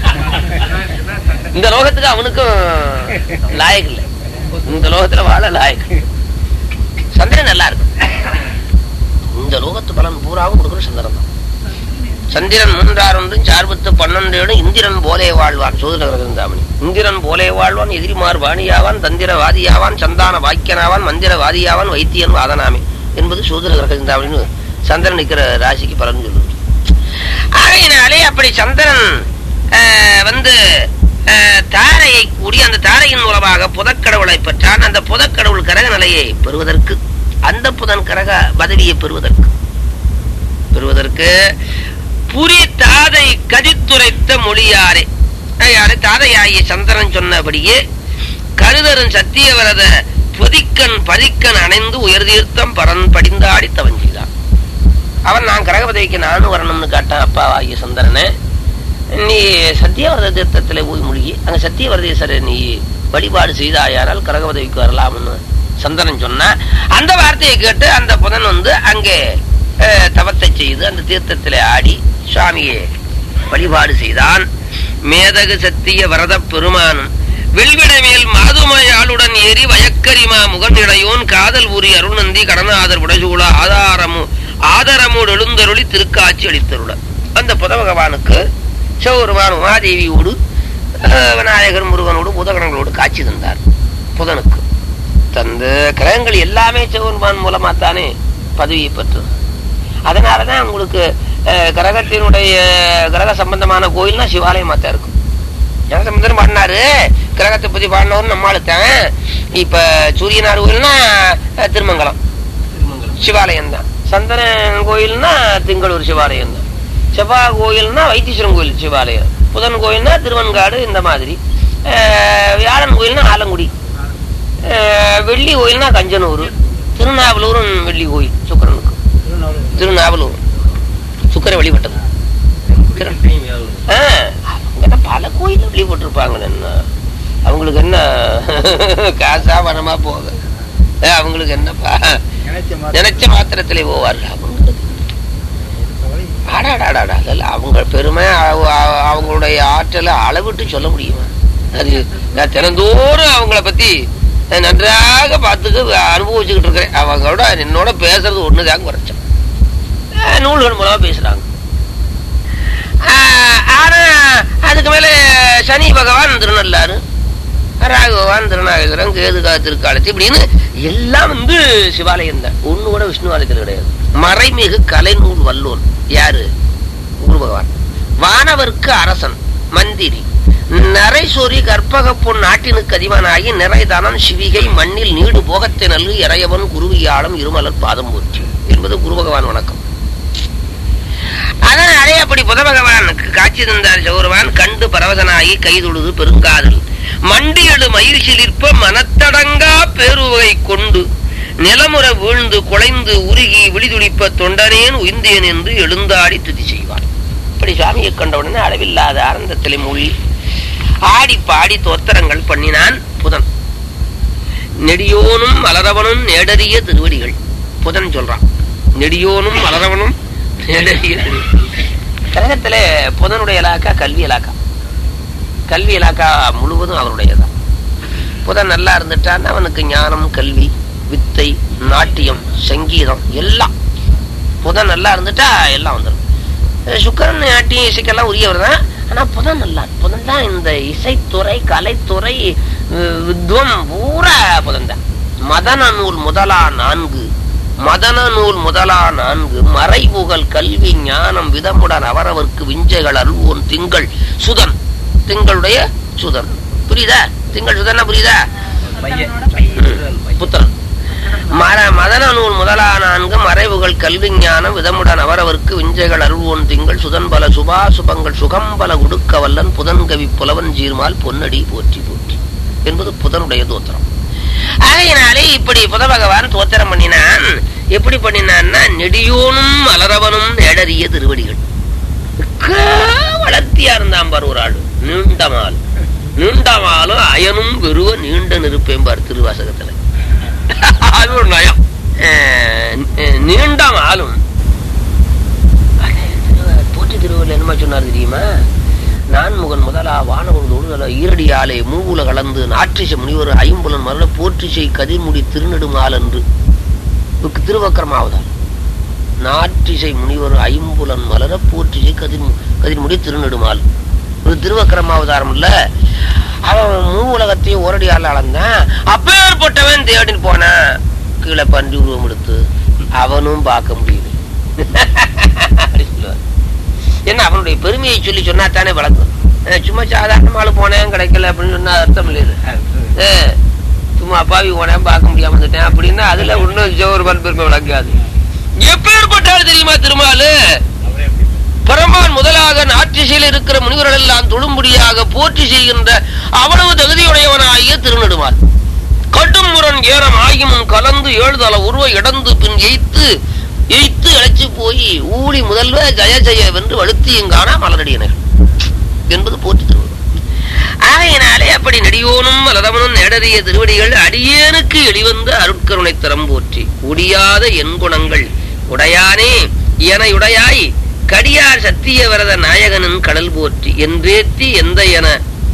இந்த லோகத்துக்கு அவனுக்கும் லாயக் இல்லை இந்த லோகத்துல வாழ லாயக் சந்திரன் நல்லா இருக்கும் இந்த லோகத்து பலன் பூராவும் கொடுக்குற சந்திரன் தான் சந்திரன் மூன்றார் ஒன்றும் சார்பத்து பன்னெண்டு இந்திரன் போலே வாழ்வான் சோதரகிருந்தாமணி இந்திரன் போலே வாழ்வான் எதிரிமார் வாணியாவான் தந்திரவாதியாவான் சந்தான வாக்கியனாவான் மந்திரவாதியாவான் வைத்தியன் வாதனாமே என்பது சூதரகிருந்தாமணின்னு சந்திரன் நிற்கிற ராசிக்கு பலன் சொல்லுது ஆகையினாலே அப்படி சந்திரன் ஆஹ், வந்து ஆஹ், தாரையை கூடி அந்த தாரையின் மூலமாக புதக்கடவுளை பெற்றான் அந்த புதக்கடவுள் கரக நிலையை பெறுவதற்கு அந்த புதன் கரக பதவியை பெறுவதற்கு பெறுவதற்கு புரி தாதை கதித்துரைத்த மொழியாரே யாரு தாதையாகிய சந்திரன் சொன்னபடியே கருதரும் சத்தியவரத பொதிக்கன் பதிக்கன் அணைந்து உயர்தீர்த்தம் பரன் படிந்தாடி தவன் செய்தான் அவன் நான் கரகபதவிக்கு நானும் வரணும்னு காட்டான் அப்பா ஆகிய சந்திரனை நீ சத்தியவரத தீர்த்தத்துல போய் மூழ்கி அங்க சத்தியவரதேஸ்வரர் நீ வழிபாடு செய்தாயானால் கரகபதவிக்கு வரலாம்னு சந்திரன் சொன்னா அந்த வார்த்தையை கேட்டு அந்த புதன் வந்து அங்கே அஹ், தவத்தை செய்து அந்த தீர்த்தத்திலே ஆடி சுவாமியை வழிபாடு செய்தான் மேதகு சத்திய வரத பெருமானும் வெல்விட மேல் மாதுமையாளுடன் ஏறி வயக்கரிமா முகநிடையோன் காதல் ஊறி அருள்நந்தி கடனாதர் உடசூழ ஆதாரமு ஆதரமோடு எழுந்தருளி திருக்காட்சி அளித்தருள அந்த புத பகவானுக்கு சிவபெருமான் உமாதேவியோடு அஹ், விநாயகர் முருகனோடு புதகணங்களோடு காட்சி தந்தார் புதனுக்கு தந்து கிரகங்கள் எல்லாமே சிவபெருமான் மூலமா தானே பதவியை பெற்றது அதனாலதான் உங்களுக்கு அஹ், கிரகத்தினுடைய கிரக சம்பந்தமான கோயில்னா சிவாலயமா தான் இருக்கும் ஞானசம்பந்தர் பாடினாரு கிரகத்தை பத்தி பாடினவர் நம்மளுத்தான் இப்ப சூரியனார் கோயில்னா அஹ், திருமங்கலம் திருமங்கலம் சிவாலயம் தான் சந்திரன் கோயில்னா திங்களூர் சிவாலயம் தான் செவ்வாய் கோயில்னா வைத்தீஸ்வரன் கோயில் சிவாலயம் புதன் கோயில்னா திருவன்காடு இந்த மாதிரி அஹ், வியாழன் கோயில்னா ஆலங்குடி அஹ், வெள்ளி கோயில்னா கஞ்சனூர் திருநாவலூரும் வெள்ளி கோயில் சுக்கரனுக்கு திருநாவலூர் சுக்கரை வழிபட்டது திருட்டையும் வேணும் ஆ, அவங்க என்ன பல கோயில் வழிபட்டிருப்பாங்க என்ன அவங்களுக்கு என்ன காசா வனமா போக ஆ, அவங்களுக்கு என்னப்பா நினைச்ச மாதிரி நினைச்ச மாத்திரத்திலே போவார்கள் அவங்களுக்கு ஆடாடாடாடா அதெல்லாம் அவங்க பெருமை அவ- அவ- அவங்களுடைய ஆற்றலை அளவிட்டு சொல்ல முடியுமா அது நான் தினந்தோறும் அவங்கள பத்தி நான் நன்றாக பார்த்துக்க அனுபவிச்சுக்கிட்டு இருக்கிறேன் அவங்களோட என்னோட பேசுறது ஒண்ணுதான் குறைச்சேன் அஹ் நூல்கள் மூலமா பேசுறாங்க ஆஹ் ஆனா அதுக்கு மேல சனி பகவான் திருநள்ளாறு ராகு பகவான் திருநாகேஸ்வரம் கேதுகா திருக்காலத்தி இப்படின்னு எல்லாம் வந்து சிவாலயம் தான் ஒண்ணு கூட விஷ்ணு ஆலயத்தில் கிடையாது மறைமிகு கலைநூல் வல்லோன் யாரு குரு பகவான் வானவர்க்கு அரசன் மந்திரி நரைசொரி கற்பக பொன் நாட்டினுக்கு அதிபனாகி நிறைதானன் சிவிகை மண்ணில் நீடு போகத்தை நல்கு இறையவன் குருவியாளம் இருமலர் பாதம் போற்றி என்பது குரு பகவான் வணக்கம் அதனாலே அப்படி புத பகவானுக்கு காட்சி தந்தார் சௌரவான் கண்டு பரவசனாகி கைதொழுது பெருங்காதல் மண்டியடு மயிர் சிலிர்ப்ப மனத்தடங்கா பேருவகை கொண்டு நிலமுற வீழ்ந்து குலைந்து உருகி விழிதுடிப்ப தொண்டனேன் உயிர்ந்தேன் என்று எழுந்தாடி துதி செய்வார் இப்படி சுவாமியை கண்டவுடனே அளவில்லாத ஆனந்தத்திலே மூழ்கி ஆடி பாடி தோத்திரங்கள் பண்ணினான் புதன் நெடியோனும் மலரவனும் நேடறிய திருவடிகள் புதன் சொல்றான் நெடியோனும் மலரவனும் நேடறிய திருவடிகள் கழகத்திலே புதனுடைய இலாக்கா கல்வி இலாக்கா கல்வி இலாக்கா முழுவதும் அவருடையதான் புதன் நல்லா இருந்துட்டான் அவனுக்கு ஞானம் கல்வி வித்தை நாட்டியம் சங்கீதம் எல்லாம் புதன் நல்லா இருந்துட்டா எல்லாம் வந்துடும் சுக்கரன் நாட்டியம் இசைக்கெல்லாம் உரியவர் தான் ஆனா புதன் நல்லா புதன் தான் இந்த இசைத்துறை கலைத்துறை அஹ், வித்வம் பூரா புதன் தான் மதன நூல் முதலா நான்கு மதன நூல் முதலா நான்கு மறைபுகழ் கல்வி ஞானம் விதமுடன் அவரவர்க்கு விஞ்சைகள் அல்வோன் திங்கள் சுதன் திங்களுடைய சுதன் புரியுதா திங்கள் சுதன்னா புரியுதா பையன் ம், புத்தன் மர மதன நூல் முதலா நான்கு மறைவுகள் கல்வி ஞானம் விதமுடன் அவரவர்க்கு விஞ்சைகள் அருள்வோன் திங்கள் சுதன் பல சுபா சுபங்கள் சுகம் பல உடுக்க வல்லன் புதன் கவி புலவன் ஜீர்மால் பொன்னடி போற்றி போற்றி என்பது புதனுடைய தோத்திரம் ஆகையினாலே இப்படி புத பகவான் தோத்திரம் பண்ணினான் எப்படி பண்ணினான்னா நெடியோனும் மலரவனும் நேடறிய திருவடிகள் மிக்க வளர்த்தியா இருந்தான் பார் ஒரு ஆளு நீண்டமால் நீண்டமாலும் அயனும் வெறுவ நீண்ட நிருப்பேம்பார் திருவாசகத்துல அது ஒரு நயம் அஹ் அஹ் நீண்ட ஆளும் போற்றி திருவள்ளுவர் என்னமா சொன்னார் தெரியுமா நான்முகன் முதலா வானவர் தொழுதல ஈரடி ஆலை மூவுல கலந்து நாற்றிசை முனிவர் ஐம்புலன் மருள போற்றிசை கதிர்முடி திருநெடுமால் என்று இதுக்கு திருவக்கரமாவதால் நாற்றிசை முனிவர் ஐம்புலன் மலர போற்றிசை கதிர் கதிர்முடி திருநெடுமால் இது திருவக்கரமாவதாரம் இல்ல அவன் மூ உலகத்தையும் ஓரடி ஆள் அளந்தான் அப்பேற்பட்டவன் தேடின்னு போனான் கீழே பன்றி உருவம் எடுத்து அவனும் பார்க்க முடியுது அப்படி சொல்லுவார் என்ன அவனுடைய பெருமையை சொல்லி சொன்னா தானே வழங்கும் அஹ் சும்மா சாதாரணமால போனேன் கிடைக்கல அப்படின்னு சொன்னா அர்த்தம் இல்லையே அஹ் சும்மா அப்பாவி போனேன் பார்க்க முடியாம வந்துட்டேன் அப்படின்னா அதுல இன்னும் ஜோர்பான் பெருமை விளங்காது எப்பேற்பட்டாலும் தெரியுமா திருமாலு பரமான் முதலாக நாட்டிசையில் இருக்கிற முனிவர்கள் எல்லாம் தொழும்படியாக போற்றி செய்கின்ற அவ்வளவு தகுதியுடையவனாகிய திருநெடுமால் கடும் முரண் ஏனம் ஆகியும் கலந்து ஏழுதல உருவ இடந்து பின் எய்த்து எய்த்து அழைச்சு போய் ஊழி முதல்வ ஜய ஜய வென்று வழுத்தியங்கான மலரடியனர் என்பது போற்றி திருவள்ளுவர் ஆகையினாலே அப்படி நெடியோனும் மலரவனும் நேடறிய திருவடிகள் அடியேனுக்கு எளிவந்து அருட்கருணை தரம் போற்றி ஒடியாத என் குணங்கள் உடையானே எனையுடையாய் கடியார் சத்திய வரத நாயகனின் கடல் போற்றி என்றேத்தி எந்த என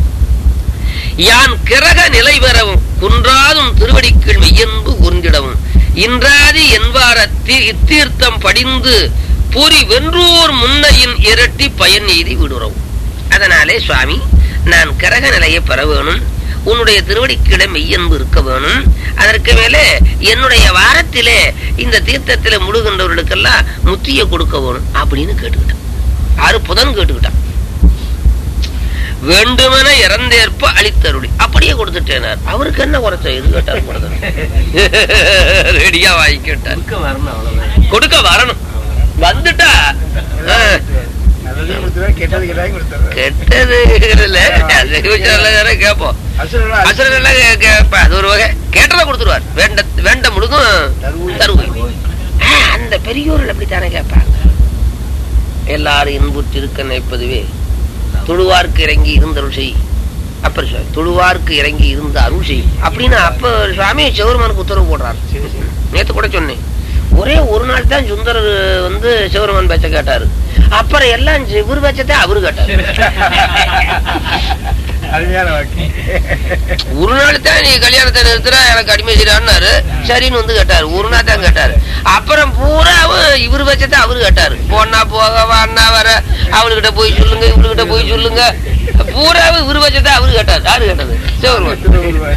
யான் கிரக நிலை பெறவும் குன்றாதும் திருவடிக்குள் மெய்யன்பு கூர்ந்திடவும் இன்றாதி என்பாரத்தி இத்தீர்த்தம் படிந்து பொறி வென்றோர் முன்னையின் இரட்டி பயன் எய்தி விடுறவும் அதனாலே சுவாமி நான் கிரக நிலையை பெற வேணும் உன்னுடைய திருவடிக்கிட மெய்யன்பு இருக்க வேணும் அதற்கு மேலே என்னுடைய வாரத்திலே இந்த தீர்த்தத்திலே முழுகின்றவர்களுக்கெல்லாம் முத்திய கொடுக்க வேணும் அப்படின்னு கேட்டுக்கிட்டான் ஆறு புதன் கேட்டுக்கிட்டான் வேண்டுமென இறந்தேற்ப அளித்தருளி அப்படியே கொடுத்துட்டேனார் அவருக்கு என்ன குறைச்ச இது கேட்டார் கொடுத்தார் ரெடியா வாங்கி கேட்டார் கொடுக்க வரணும் அவ்வளவுதான் கொடுக்க வரணும் வந்துட்டா ஆ, நல்லதையும் கொடுத்துருவாரு, கெட்டது கெட்டதையும் கொடுத்துருவாரு. கெட்டது இல்ல, அது விசாரில தானே கேட்போம் அசுரர்களா அசுரர்கள் கேட்ப அது ஒரு வகை கேட்டதை கொடுத்துருவார் வேண்ட வேண்ட முழுதும் தருவோம். தருவோம் ஆ, அந்த பெரியோர்கள் அப்படித்தானே கேட்பாங்க எல்லாரும் இன்புற்று இருக்க நினைப்பதுவே தொழுவார்க்கு இறங்கி இருந்தருள் செய் அப்புறம் சொல், தொழுவார்க்கு இறங்கி இருந்த அருள் செய் அப்படின்னு அப்ப சுவாமி சிவருமானுக்கு உத்தரவு போடுறாரு நேத்து கூட சொன்னேன் ஒரே ஒரு நாள் தான் சுந்தரர் வந்து சிவருமான் பேச்ச கேட்டாரு அப்புறம் எல்லாம் இவர் பேச்சத்தை அவரு கேட்டாரு அருமையான வாக்கு ஒரு நாள் தான் நீ கல்யாணத்தை நிறுத்துற எனக்கு அடிமை செய்யறான்னாரு சரின்னு வந்து கேட்டாரு ஒரு நாள் தான் கேட்டாரு அப்புறம் பூராவும் இவரு வச்சதை அவரு கேட்டாரு போனா போக வான்னா வர அவளுகிட்ட போய் சொல்லுங்க இவளுகிட்ட போய் சொல்லுங்க பூராவும் இவரு வச்சதை அவரு கேட்டாரு யாரு கேட்டது சிவருமான்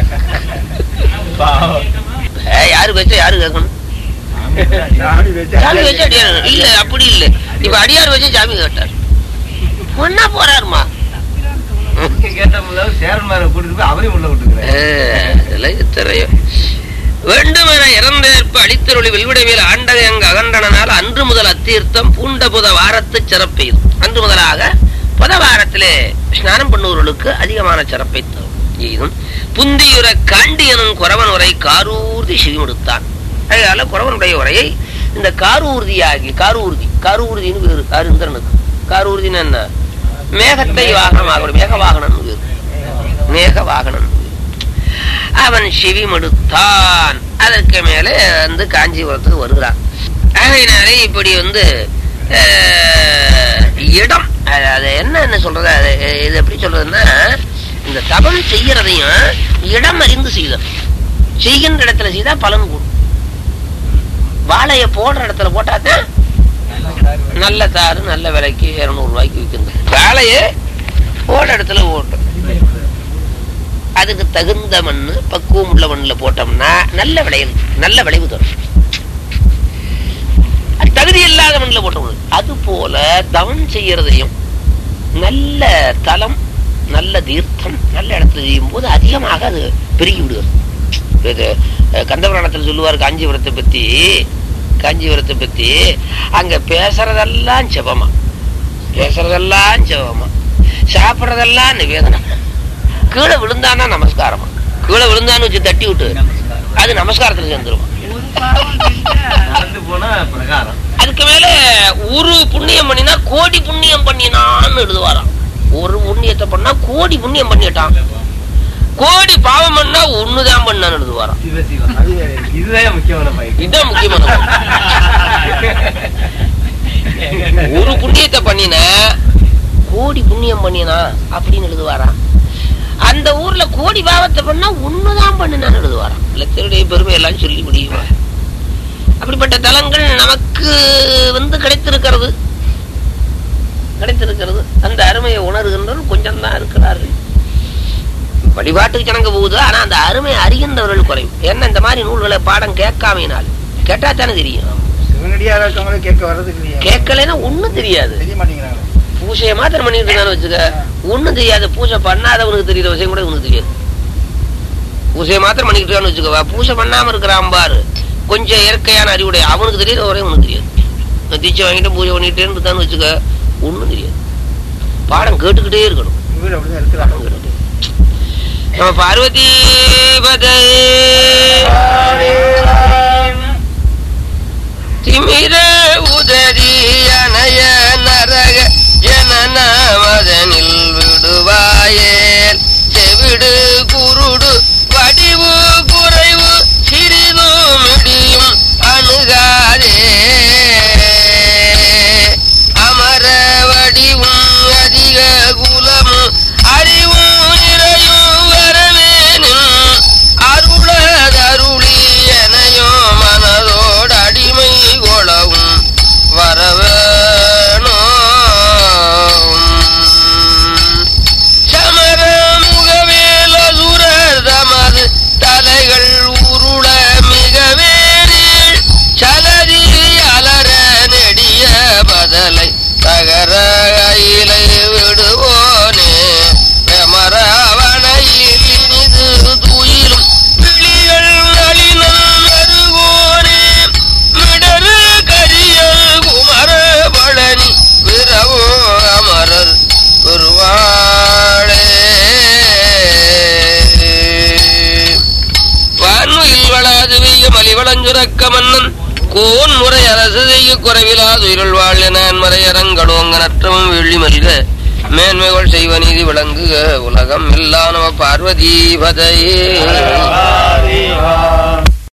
பாவம். ஏய், யாரு வச்சா யாரு கேட்கணும் சாமி வச்சா சாமி வச்சு அடியார் இல்ல அப்படி இல்ல இப்ப அடியார் வச்சு சாமி கேட்டார் ஒன்னா போறாருமா கேட்டோம்ல சேர்மேன கூட்டிட்டு போய் அவரையும் உள்ள விட்டுக்கிறேன் இதெல்லாம் எத்தனையோ வேண்டுமென இறந்தேற்ப அளித்தருளி வெல்விடவியல் ஆண்டக அங்கு அகண்டனால் அன்று முதல் அத்தீர்த்தம் பூண்ட புத வாரத்து சிறப்பெய்து அன்று முதலாக புத வாரத்திலே ஸ்நானம் பண்ணுவவர்களுக்கு அதிகமான சிறப்பை தரும் எய்தும் புந்தியுற காண்டி எனும் குறவன் உரை காரூர்தி செவிமடுத்தான் அதனால குறவனுடைய உரையை இந்த காரூர்தியாகி காரூர்தி காரூர்தின்னு பேரு காரு இந்திரனுக்கு காரூர்தின்னு என்ன மேகத்தை வாகனமாக மேக வாகனம் பேரு மேக வாகனம் அவன் செவிமடுத்தான் அதற்கு மேலே வந்து காஞ்சிபுரத்துக்கு வருகிறான் அதனாலே இப்படி வந்து அஹ், இடம் அது- அது என்ன என்ன சொல்றது அது இது எப்படி சொல்றதுன்னா இந்த தபம் செய்யறதையும் இடம் அறிந்து செய்தல் செய்கின்ற இடத்துல செய்தா பலன் கூடும் வாழைய போடுற இடத்துல போட்டாதான் நல்ல தாறு நல்ல விலைக்கு இருநூறு ரூபாய்க்கு விற்கிறது வாழைய போடுற இடத்துல ஓட்டும் அதுக்கு தகுந்த மண்ணு பக்குவம் உள்ள மண்ணில் போட்டோம்னா நல்ல விளைவு நல்ல விளைவு தரும் அது தகுதி இல்லாத மண்ணில் போட்டோம் அது போல தவம் செய்யறதையும் நல்ல தலம் நல்ல தீர்த்தம் நல்ல இடத்துல செய்யும் போது அதிகமாக அது பெருகி விடுகிறது இது அஹ், கந்தபுராணத்தில் சொல்லுவார் காஞ்சிபுரத்தை பத்தி காஞ்சிபுரத்தை பத்தி அங்க பேசுறதெல்லாம் செபமா பேசுறதெல்லாம் செபமா சாப்பிடுறதெல்லாம் நிவேதனம் கீழே விழுந்தானா நமஸ்காரமா கீழே விழுந்தான்னு வச்சு தட்டி விட்டு அது நமஸ்காரத்துல சேர்ந்துருமா நடந்து போனா பிரகாரம் அதுக்கு மேல ஒரு புண்ணியம் பண்ணினா கோடி புண்ணியம் பண்ணினான்னு எழுதுவாராம் ஒரு புண்ணியத்தை பண்ணா கோடி புண்ணியம் பண்ணிட்டான் கோடி பாவம் பண்ணா ஒண்ணுதான் பண்ணான்னு எழுதுவாராம் சிவ சிவா அது வேற இருக்கு. இதுதான் முக்கியமான பயிர் இதுதான் முக்கியமான ஒரு புண்ணியத்தை பண்ணின கோடி புண்ணியம் பண்ணினா அப்படின்னு எழுதுவாராம் அந்த ஊர்ல கோடி பாவத்தை பண்ணா ஒண்ணுதான் பண்ணினான்னு எழுதுவாராம் லட்சருடைய பெருமை எல்லாம் சொல்லி முடியுமா அப்படிப்பட்ட தலங்கள் நமக்கு வந்து கிடைத்திருக்கிறது கிடைத்திருக்கிறது அந்த அருமையை உணர்கின்றவர் கொஞ்சம் தான் இருக்கிறார்கள் வழிபாட்டுக்கு ஜனங்க போகுது ஆனா அந்த அருமையை அறிகின்றவர்கள் குறைவு ஏன்னா இந்த மாதிரி நூல்களை பாடம் கேட்காமையினால் கேட்டா தானே தெரியும் சிவனடியாரா இருக்கவங்களே கேட்க வர்றதுக்கு இல்லையா கேட்கலைன்னா ஒண்ணும் தெரியாது தெரிய மாட்டேங்கிறாங்க பூஜையை மாத்திரம் பண்ணிட்டு இருந்தான்னு வச்சுக்க ஒண்ணும் தெரியாது பூஜை பண்ணாதவனுக்கு தெரியுற விஷயம் கூட உனக்கு தெரியாது பூஜையை மாத்திரம் பண்ணிட்டு இருக்கான்னு வச்சுக்கவா பூஜை பண்ணாம இருக்கிறான் பாரு கொஞ்சம் இயற்கையான அறிவுடைய அவனுக்கு தெரியுற ஒரே உனக்கு தெரியாது நான் தீட்சை வாங்கிட்டு பூஜை பண்ணிட்டே இருந்தான்னு வச்சுக்க ஒண்ணும் தெரியாது பாடம் கேட்டுக்கிட்டே இருக்கணும் வீடு அப்படிதான் இருக்கிறாங்க பாடம் கேட்டுக்கிட்டே நம்ம பார்வதி பதை திமிர உதறி அணைய நரக ஜனநாமதனில் விடுவாயேல் செவிடு குருடு வடிவு குறைவு சிறிதும் இடியும் அணுகாதே அமர வடிவும் அதிக குலமும் அறிவும் நிறையும் வரவேனும் அருளதருளி எனையோ மனதோடு அடிமை கொளவும் வரவேணும் சமர முகவேலசுரர் தமது தலைகள் உருள மிகவே நீள் சலதி அலர நெடிய பதலை தகர அயிலை விடுவோனே பிரமரவணையில் இனிது துயிலும் விழிகள் நளினம் மருகோனே மிடரு கரியல் குமர பழனி விரவோ அமரர் பெருவாளே வான்முகில் வளாது வெய்ய மலிவளஞ்சுரக்க மன்னன் கோன் முறை அரசு செய்ய குறைவிலாது இருள் வாழ் நான் மறையரங்கடோங்க நற்றமும் வெள்ளி மல்க மேன்மைகள் செய்வ நீதி விளங்குக உலகம் எல்லா நம பார்வதி பதையே